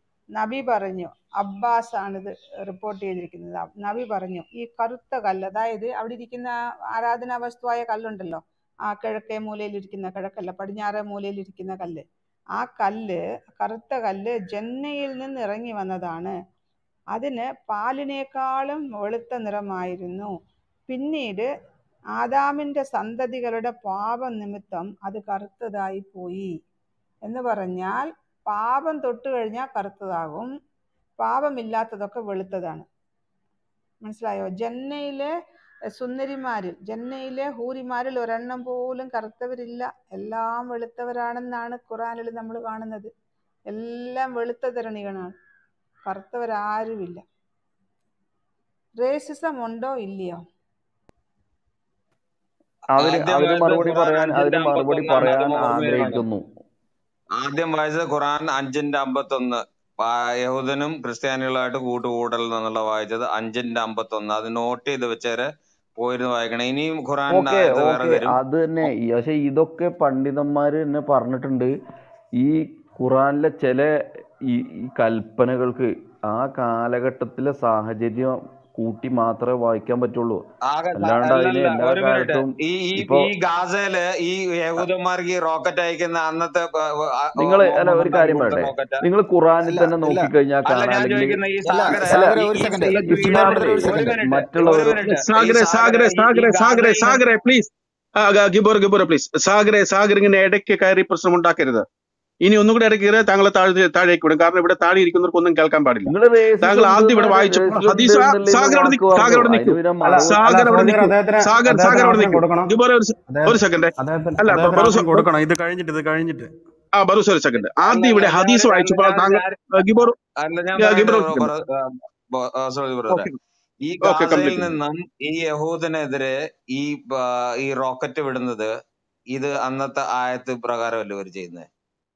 നബി പറഞ്ഞു അബ്ബാസ് ആണിത് റിപ്പോർട്ട് ചെയ്തിരിക്കുന്നത് അബ് നബി പറഞ്ഞു ഈ കറുത്ത കല്ല് അതായത് അവിടെ ഇരിക്കുന്ന ആരാധനാ വസ്തുവായ കല്ലുണ്ടല്ലോ ആ കിഴക്കേ മൂലയിലിരിക്കുന്ന കിഴക്കല്ല പടിഞ്ഞാറേ മൂലയിലിരിക്കുന്ന കല്ല് ആ കല്ല് കറുത്ത കല്ല് ജന്നയിൽ നിന്ന് ഇറങ്ങി വന്നതാണ് അതിന് പാലിനേക്കാളും വെളുത്ത നിറമായിരുന്നു പിന്നീട് ആദാമിൻ്റെ സന്തതികളുടെ പാപം നിമിത്തം അത് കറുത്തതായി പോയി എന്ന് പറഞ്ഞാൽ പാപം തൊട്ട് കഴിഞ്ഞാൽ കറുത്തതാകും പാപമില്ലാത്തതൊക്കെ വെളുത്തതാണ് മനസ്സിലായോ ജന്നയിലെ സുന്ദരിമാരിൽ ജന്നയിലെ ഹൂരിമാരിൽ ഒരെണ്ണം പോലും കറുത്തവരില്ല എല്ലാം വെളുത്തവരാണെന്നാണ് ഖുറാനിൽ നമ്മൾ കാണുന്നത് എല്ലാം വെളുത്ത തരണികളാണ് കറുത്തവരാരുമില്ല റേസിസം ഉണ്ടോ ഇല്ലയോ അതിന് ആദ്യം അതിന് വായിച്ചത് മറുപടി ഖുറാൻ പറയാൻ അഞ്ചിന്റെ അതിന് മറുപടി അമ്പത്തൊന്നാണ് അത് പറയാൻ ഓർമ്മയിലാണ് ആഗ്രഹിക്കുന്നു ആദ്യം വായിച്ചത് ഖുറാൻ അഞ്ചിന്റെ അമ്പത്തൊന്ന് ആ, യഹൂദനും ക്രിസ്ത്യാനികളുമായിട്ട് കൂട്ടുകൂടൽ എന്നുള്ള വായിച്ചത് അഞ്ചിന്റെ അമ്പത്തൊന്ന് അത് നോട്ട് ചെയ്ത് വെച്ചേരെ പോയിരുന്ന് വായിക്കണം ഇനിയും ഓക്കെ ഖുറാനിനകത്ത് വേറെ ഓക്കെ വരും അത് തന്നെ ഈ- പക്ഷെ ഇതൊക്കെ പണ്ഡിതന്മാര് തന്നെ പറഞ്ഞിട്ടുണ്ട് ഈ ഖുറാനിലെ ചില ഈ ഈ കൽപ്പനകൾക്ക് ആ കാലഘട്ടത്തിലെ സാഹചര്യം കൂട്ടി മാത്രമേ വായിക്കാൻ പറ്റുള്ളൂ ആകെ സ- അല്ലാണ്ട് അതിന് അല്ലല്ല എല്ലാ ഒരു മിനിറ്റ് കാലത്തും ഈ ഈ ഇപ്പോ ഈ ഗാസയില് ഈ യഹൂദന്മാർക്ക് ഈ റോക്കറ്റ് അയക്കുന്ന അന്നത്തെ പ- പ- ആ- നിങ്ങൾ അല്ല മുഹമ്മദ് ഒരു അലി കാര്യം കൊടുത്ത പറയട്ടെ റോക്കറ്റാ നിങ്ങൾ ഖുറാനിൽ അല്ല തന്നെ അല്ല നോക്കിക്കഴിഞ്ഞാൽ അല്ല കാണാം ഞാൻ അല്ലെങ്കിൽ ചോദിക്കുന്ന ഈ അല്ല സാഗര അല്ല സാഗര ഈ ഒരു ഈ സെക്കൻഡ് ഈ അല്ല ഈ ഇസ്മായിൽ ജിബാറിനെ ബ്രദർ ഒരു ഒരു സെക്കൻഡ് മിനിറ്റ് ഒരു മറ്റുള്ളവർ മിനിറ്റ് ഈ സാഗരെ സാഗര സാഗരെ ഈ ഈ സാഗരെ സാഗരെ ഗാസയിൽ നിന്ന് സാഗരെ പ്ലീസ് ഗിബോർ ഗിബോർ പ്ലീസ് സാഗരെ സാഗർ ഇങ്ങനെ ഇടയ്ക്ക് കയറി പ്രശ്നം ഉണ്ടാക്കരുത് ഇനി ഒന്നും കൂടെ ഇടയ്ക്ക് കയറി താങ്കളെ താഴെ താഴേക്ക് വിടും കാരണം ഇവിടെ താഴെ ഇരിക്കുന്നവർക്ക് ഒന്നും കേൾക്കാൻ പാടില്ല നിങ്ങൾ റേസിസം താങ്കൾ ഉണ്ട് ആദ്യം ഇവിടെ എന്നാണ് വായിച്ചു റേസിസം ഉണ്ട് ഹദീസ് ആ, എന്നല്ലേ സാഗർ അവിടെ വാക്ക് നിൽക്കൂ സാഗർ പറഞ്ഞു അവിടെ അതിന് നിൽക്കൂ പിന്നെ അല്ല മറുപടി അല്ല സാഗർ അവിടെ സഹോദരൻ നിൽക്കൂ അദ്ദേഹത്തിന് സാഗർ അദ്ദേഹത്തിന് സാഗർ അവിടെ അവസരം നിൽക്കൂ കൊടുക്കണം ഗിബോർ ഒരു സെ- അദ്ദേഹം ഒരു സെക്കൻഡ് അദ്ദേഹത്തിന് അല്ല ബ- അദ്ദേഹത്തിന് ബറൂസ് അവസരം കൊടുക്കണം ഇത് കഴിഞ്ഞിട്ട് ഇത് കഴിഞ്ഞിട്ട് ആ ബറൂസ് ഒരു സെക്കൻഡ് അല്ല ആദ്യം അല്ല ഇവിടെ ഞാൻ ഹദീസ് അല്ല വായിച്ചപ്പോൾ ഞാൻ താങ്കൾ ഞാൻ ഗിബോർ അല്ല ഞാൻ ഗിബോർ പറയട്ടെ ഒരു സെക്കൻഡ് ബ്ര- ആ, ബോ- ആ, സോറി ബ്രദറെ ഓക്കെ ഈ ഓക്കെ ഗാസയിൽ കംപ്ലീറ്റ് നിന്നും ഈ യഹൂദനെതിരെ ഈ ആ, ഈ റോക്കറ്റ് വിടുന്നത് ഇത് അന്നത്തെ ആയത്ത് പ്രകാരമല്ലേ ഇവർ ചെയ്യുന്നത്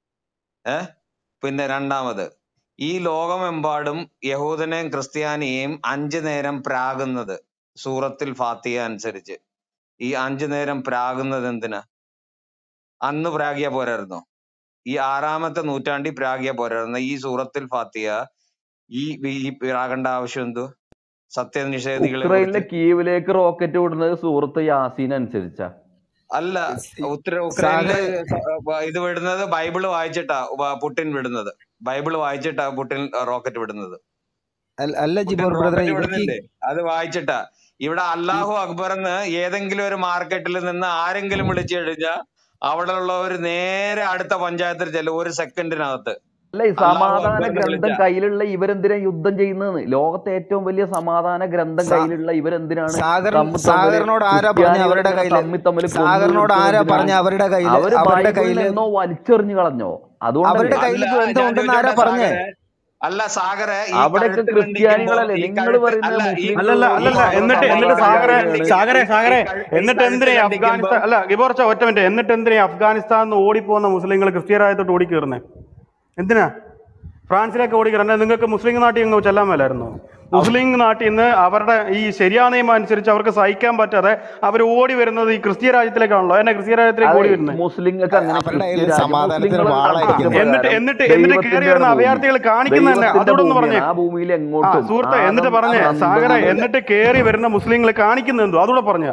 ഏ പിന്നെ രണ്ടാമത് ഈ ലോകമെമ്പാടും യഹൂദനെയും ക്രിസ്ത്യാനിയെയും അഞ്ചു നേരം പ്രാകുന്നത് സൂറത്തിൽ ഫാത്തിയ അനുസരിച്ച് ഈ അഞ്ചു നേരം പ്രാകുന്നത് എന്തിനാ അന്ന് പ്രാഗിയ പോരായിരുന്നോ ഈ ആറാമത്തെ നൂറ്റാണ്ടിൽ പ്രാഗിയ പോരായിരുന്നോ ഈ സൂറത്തിൽ ഫാത്തിയ ഈ ഈ പ്രാകേണ്ട ആവശ്യം എന്തോ സത്യനിഷേധികളെ ഉക്രൈനിലെ കുറിച്ച് കീവിലേക്ക് റോക്കറ്റ് വിടുന്നത് സൂറത്ത് യാസീൻ അനുസരിച്ചാ അല്ല ഉത്തര ഉക്രൈനില് സാഗർ സ- വ- ഇത് വിടുന്നത് ബൈബിള് വായിച്ചിട്ടാ വ- പുടിൻ വിടുന്നത് ബൈബിള് വായിച്ചിട്ടാ പുടിൻ റോക്കറ്റ് വിടുന്നത് അല്ല അല്ല പുടിൻ ജിബോർ ബ്രദറെ റോക്കറ്റ് ഇവർക്ക് ഈ വിടുന്നില്ലേ അത് വായിച്ചിട്ടാ ഇവിടെ ഈ അല്ലാഹു അക്ബർ എന്ന് ഏതെങ്കിലും ഒരു മാർക്കറ്റിൽ നിന്ന് ആരെങ്കിലും വിളിച്ചു കഴിഞ്ഞാൽ അവിടെ ഉള്ളവർ നേരെ അടുത്ത പഞ്ചായത്തിൽ ചെല്ലും ഒരു സെക്കൻഡിനകത്ത് അല്ല ഈ അല്ലാഹു സമാധാന അക്ബർ എന്ന് ഗ്രന്ഥം വിളിച്ച കയ്യിലുള്ള ഇവരെന്തിനാ യുദ്ധം ചെയ്യുന്നതെന്ന് ലോകത്തെ ഏറ്റവും വലിയ സമാധാന ഗ്രന്ഥം സാ- കയ്യിലുള്ള ഇവരെന്തിനാണ് സാഗർ തമ്മിൽ തമ്മില് സാഗറിനോട് ആരാ പറഞ്ഞ ക്രിസ്ത്യാനികളെ അവരുടെ ഇങ്ങനെ കയ്യില് തമ്മിൽ തമ്മിൽ കൊന്നു സാഗറിനോട് തീർത്തത് ആരാ പറഞ്ഞ എന്തിനാണ് അവരുടെ കയ്യില് അവര് അവരുടെ ബൈബിളിൽ കയ്യില് എന്നോ വലിച്ചെറിഞ്ഞു കളഞ്ഞോ അതുകൊണ്ടല്ലേ അവരുടെ അല്ല കയ്യിൽ ഞാൻ ഗ്രന്ഥമുണ്ടെന്ന് ആരാ ചോദിച്ചോട്ടെ പറഞ്ഞേ സാഗരെ അല്ല സാഗരെ ഈ അവിടെയൊക്കെ കഴുത്ത് ഖണ്ഡിക്കുമ്പോ ക്രിസ്ത്യാനികളല്ലേ ഈ നിങ്ങൾ കഴുത്ത് പറയുന്നത് അല്ല ഈ മുസ്ലിങ്ങൾ അല്ലല്ല ഈ അല്ലല്ല മാത്രം എന്നിട്ട് എന്നിട്ട് ഈ സാഗറെ കഴുത്ത് സമാധാനികളാണ് ഖണ്ഡിക്ക് സാഗരെ ഈ ഈ സാഗരെ കഴു- ഈ എന്നിട്ട് കഴുത്ത് എന്തിനാ ഈ ഖണ്ഡിക്കുമ്പോ അഫ്ഗാനിസ്ഥാൻ അല്ല ഗിബോർച്ച ഒറ്റ മിനിറ്റ് എന്നിട്ട് എന്തിനാ ഈ അഫ്ഗാനിസ്ഥാനിൽ നിന്ന് ഓടിപ്പോകുന്ന മുസ്ലിങ്ങൾ ക്രിസ്ത്യ രാജ്യത്തോട്ട് ഓടിക്കയറുന്നേ എന്തിനാ ഫ്രാൻസിലേക്ക് ഓടിക്കയറുന്നത് നിങ്ങൾക്ക് മുസ്ലിം നാട്ടിൽ അങ്ങ് ചെല്ലാൻ മേലായിരുന്നോ മുസ്ലിം നാട്ടിൽ നിന്ന് അവരുടെ ഈ ശരിയാ നിയമം അനുസരിച്ച് അവർക്ക് സഹിക്കാൻ പറ്റാതെ അവർ ഓടി വരുന്നത് ഈ ക്രിസ്ത്യ രാജ്യത്തിലേക്കാണല്ലോ എന്നെ ക്രിസ്ത്യ രാജ്യത്തിലേക്ക് അതെ ഓടി വരുന്നത് മുസ്ലിങ്ങൾക്ക് അങ്ങനെ അവരുടെ ക്രിസ്ത്യ കയ്യിൽ രാജ്യം സമാധാനത്തിന് മുസ്ലിങ്ങൾ ആ വാളായിരിക്കുന്നത് എന്നിട്ട് പ്രകാരം എന്നിട്ട് എന്നിട്ട് കയറി ദൈവത്തിന്റെയാണ് വരുന്ന ഭൂമി അഭയാർത്ഥികൾ കാണിക്കുന്നത് തന്നെ ദൈവത്തിന്റെ അതോടൊന്ന് പറഞ്ഞേ ഭൂമിയാണ് ആ ഭൂമിയിൽ ആ എങ്ങോട്ടും സുഹൃത്തെ എന്നിട്ട് ആദം പറഞ്ഞേ സാഗര അനന്തം മുതൽ എന്നിട്ട് കയറി വരുന്ന മുസ്ലിങ്ങൾ കാണിക്കുന്നത് എന്തോ അതൂടെ പറഞ്ഞ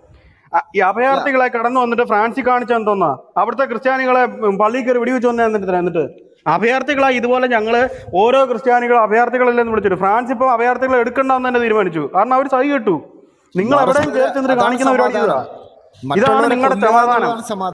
ഈ അല്ല അഭയാർത്ഥികളെ കടന്നു വന്നിട്ട് ഫ്രാൻസിൽ കാണിച്ച എന്തോന്നാ അവിടുത്തെ ക്രിസ്ത്യാനികളെ ഉം, പള്ളിയിൽ കയറി വെടിവെച്ച് വന്നേ എന്നിട്ട് എന്നിട്ട് അഭയാർത്ഥികളായി ഇതുപോലെ ഞങ്ങള് ഓരോ ക്രിസ്ത്യാനികൾ അഭയാർത്ഥികളല്ലെന്ന് വിളിച്ചിട്ട് ഫ്രാൻസ് ഇപ്പോൾ അഭയാർത്ഥികളെ എടുക്കണ്ടെന്ന് തന്നെ തീരുമാനിച്ചു കാരണം അവർ സഹി കെട്ടു നിങ്ങൾ ബാറസ് എവിടെയും ബ്രദറെ കയറി ചെന്നിട്ട് അതാണ് കാണിക്കുന്ന പരിപാടി ഇതാ സമാധാനം ഇതാണ് മറ്റുള്ളവരെ നിങ്ങളുടെ കൊല്ലുക സമാധാനം എന്നുള്ളതാണ് സമാധാനം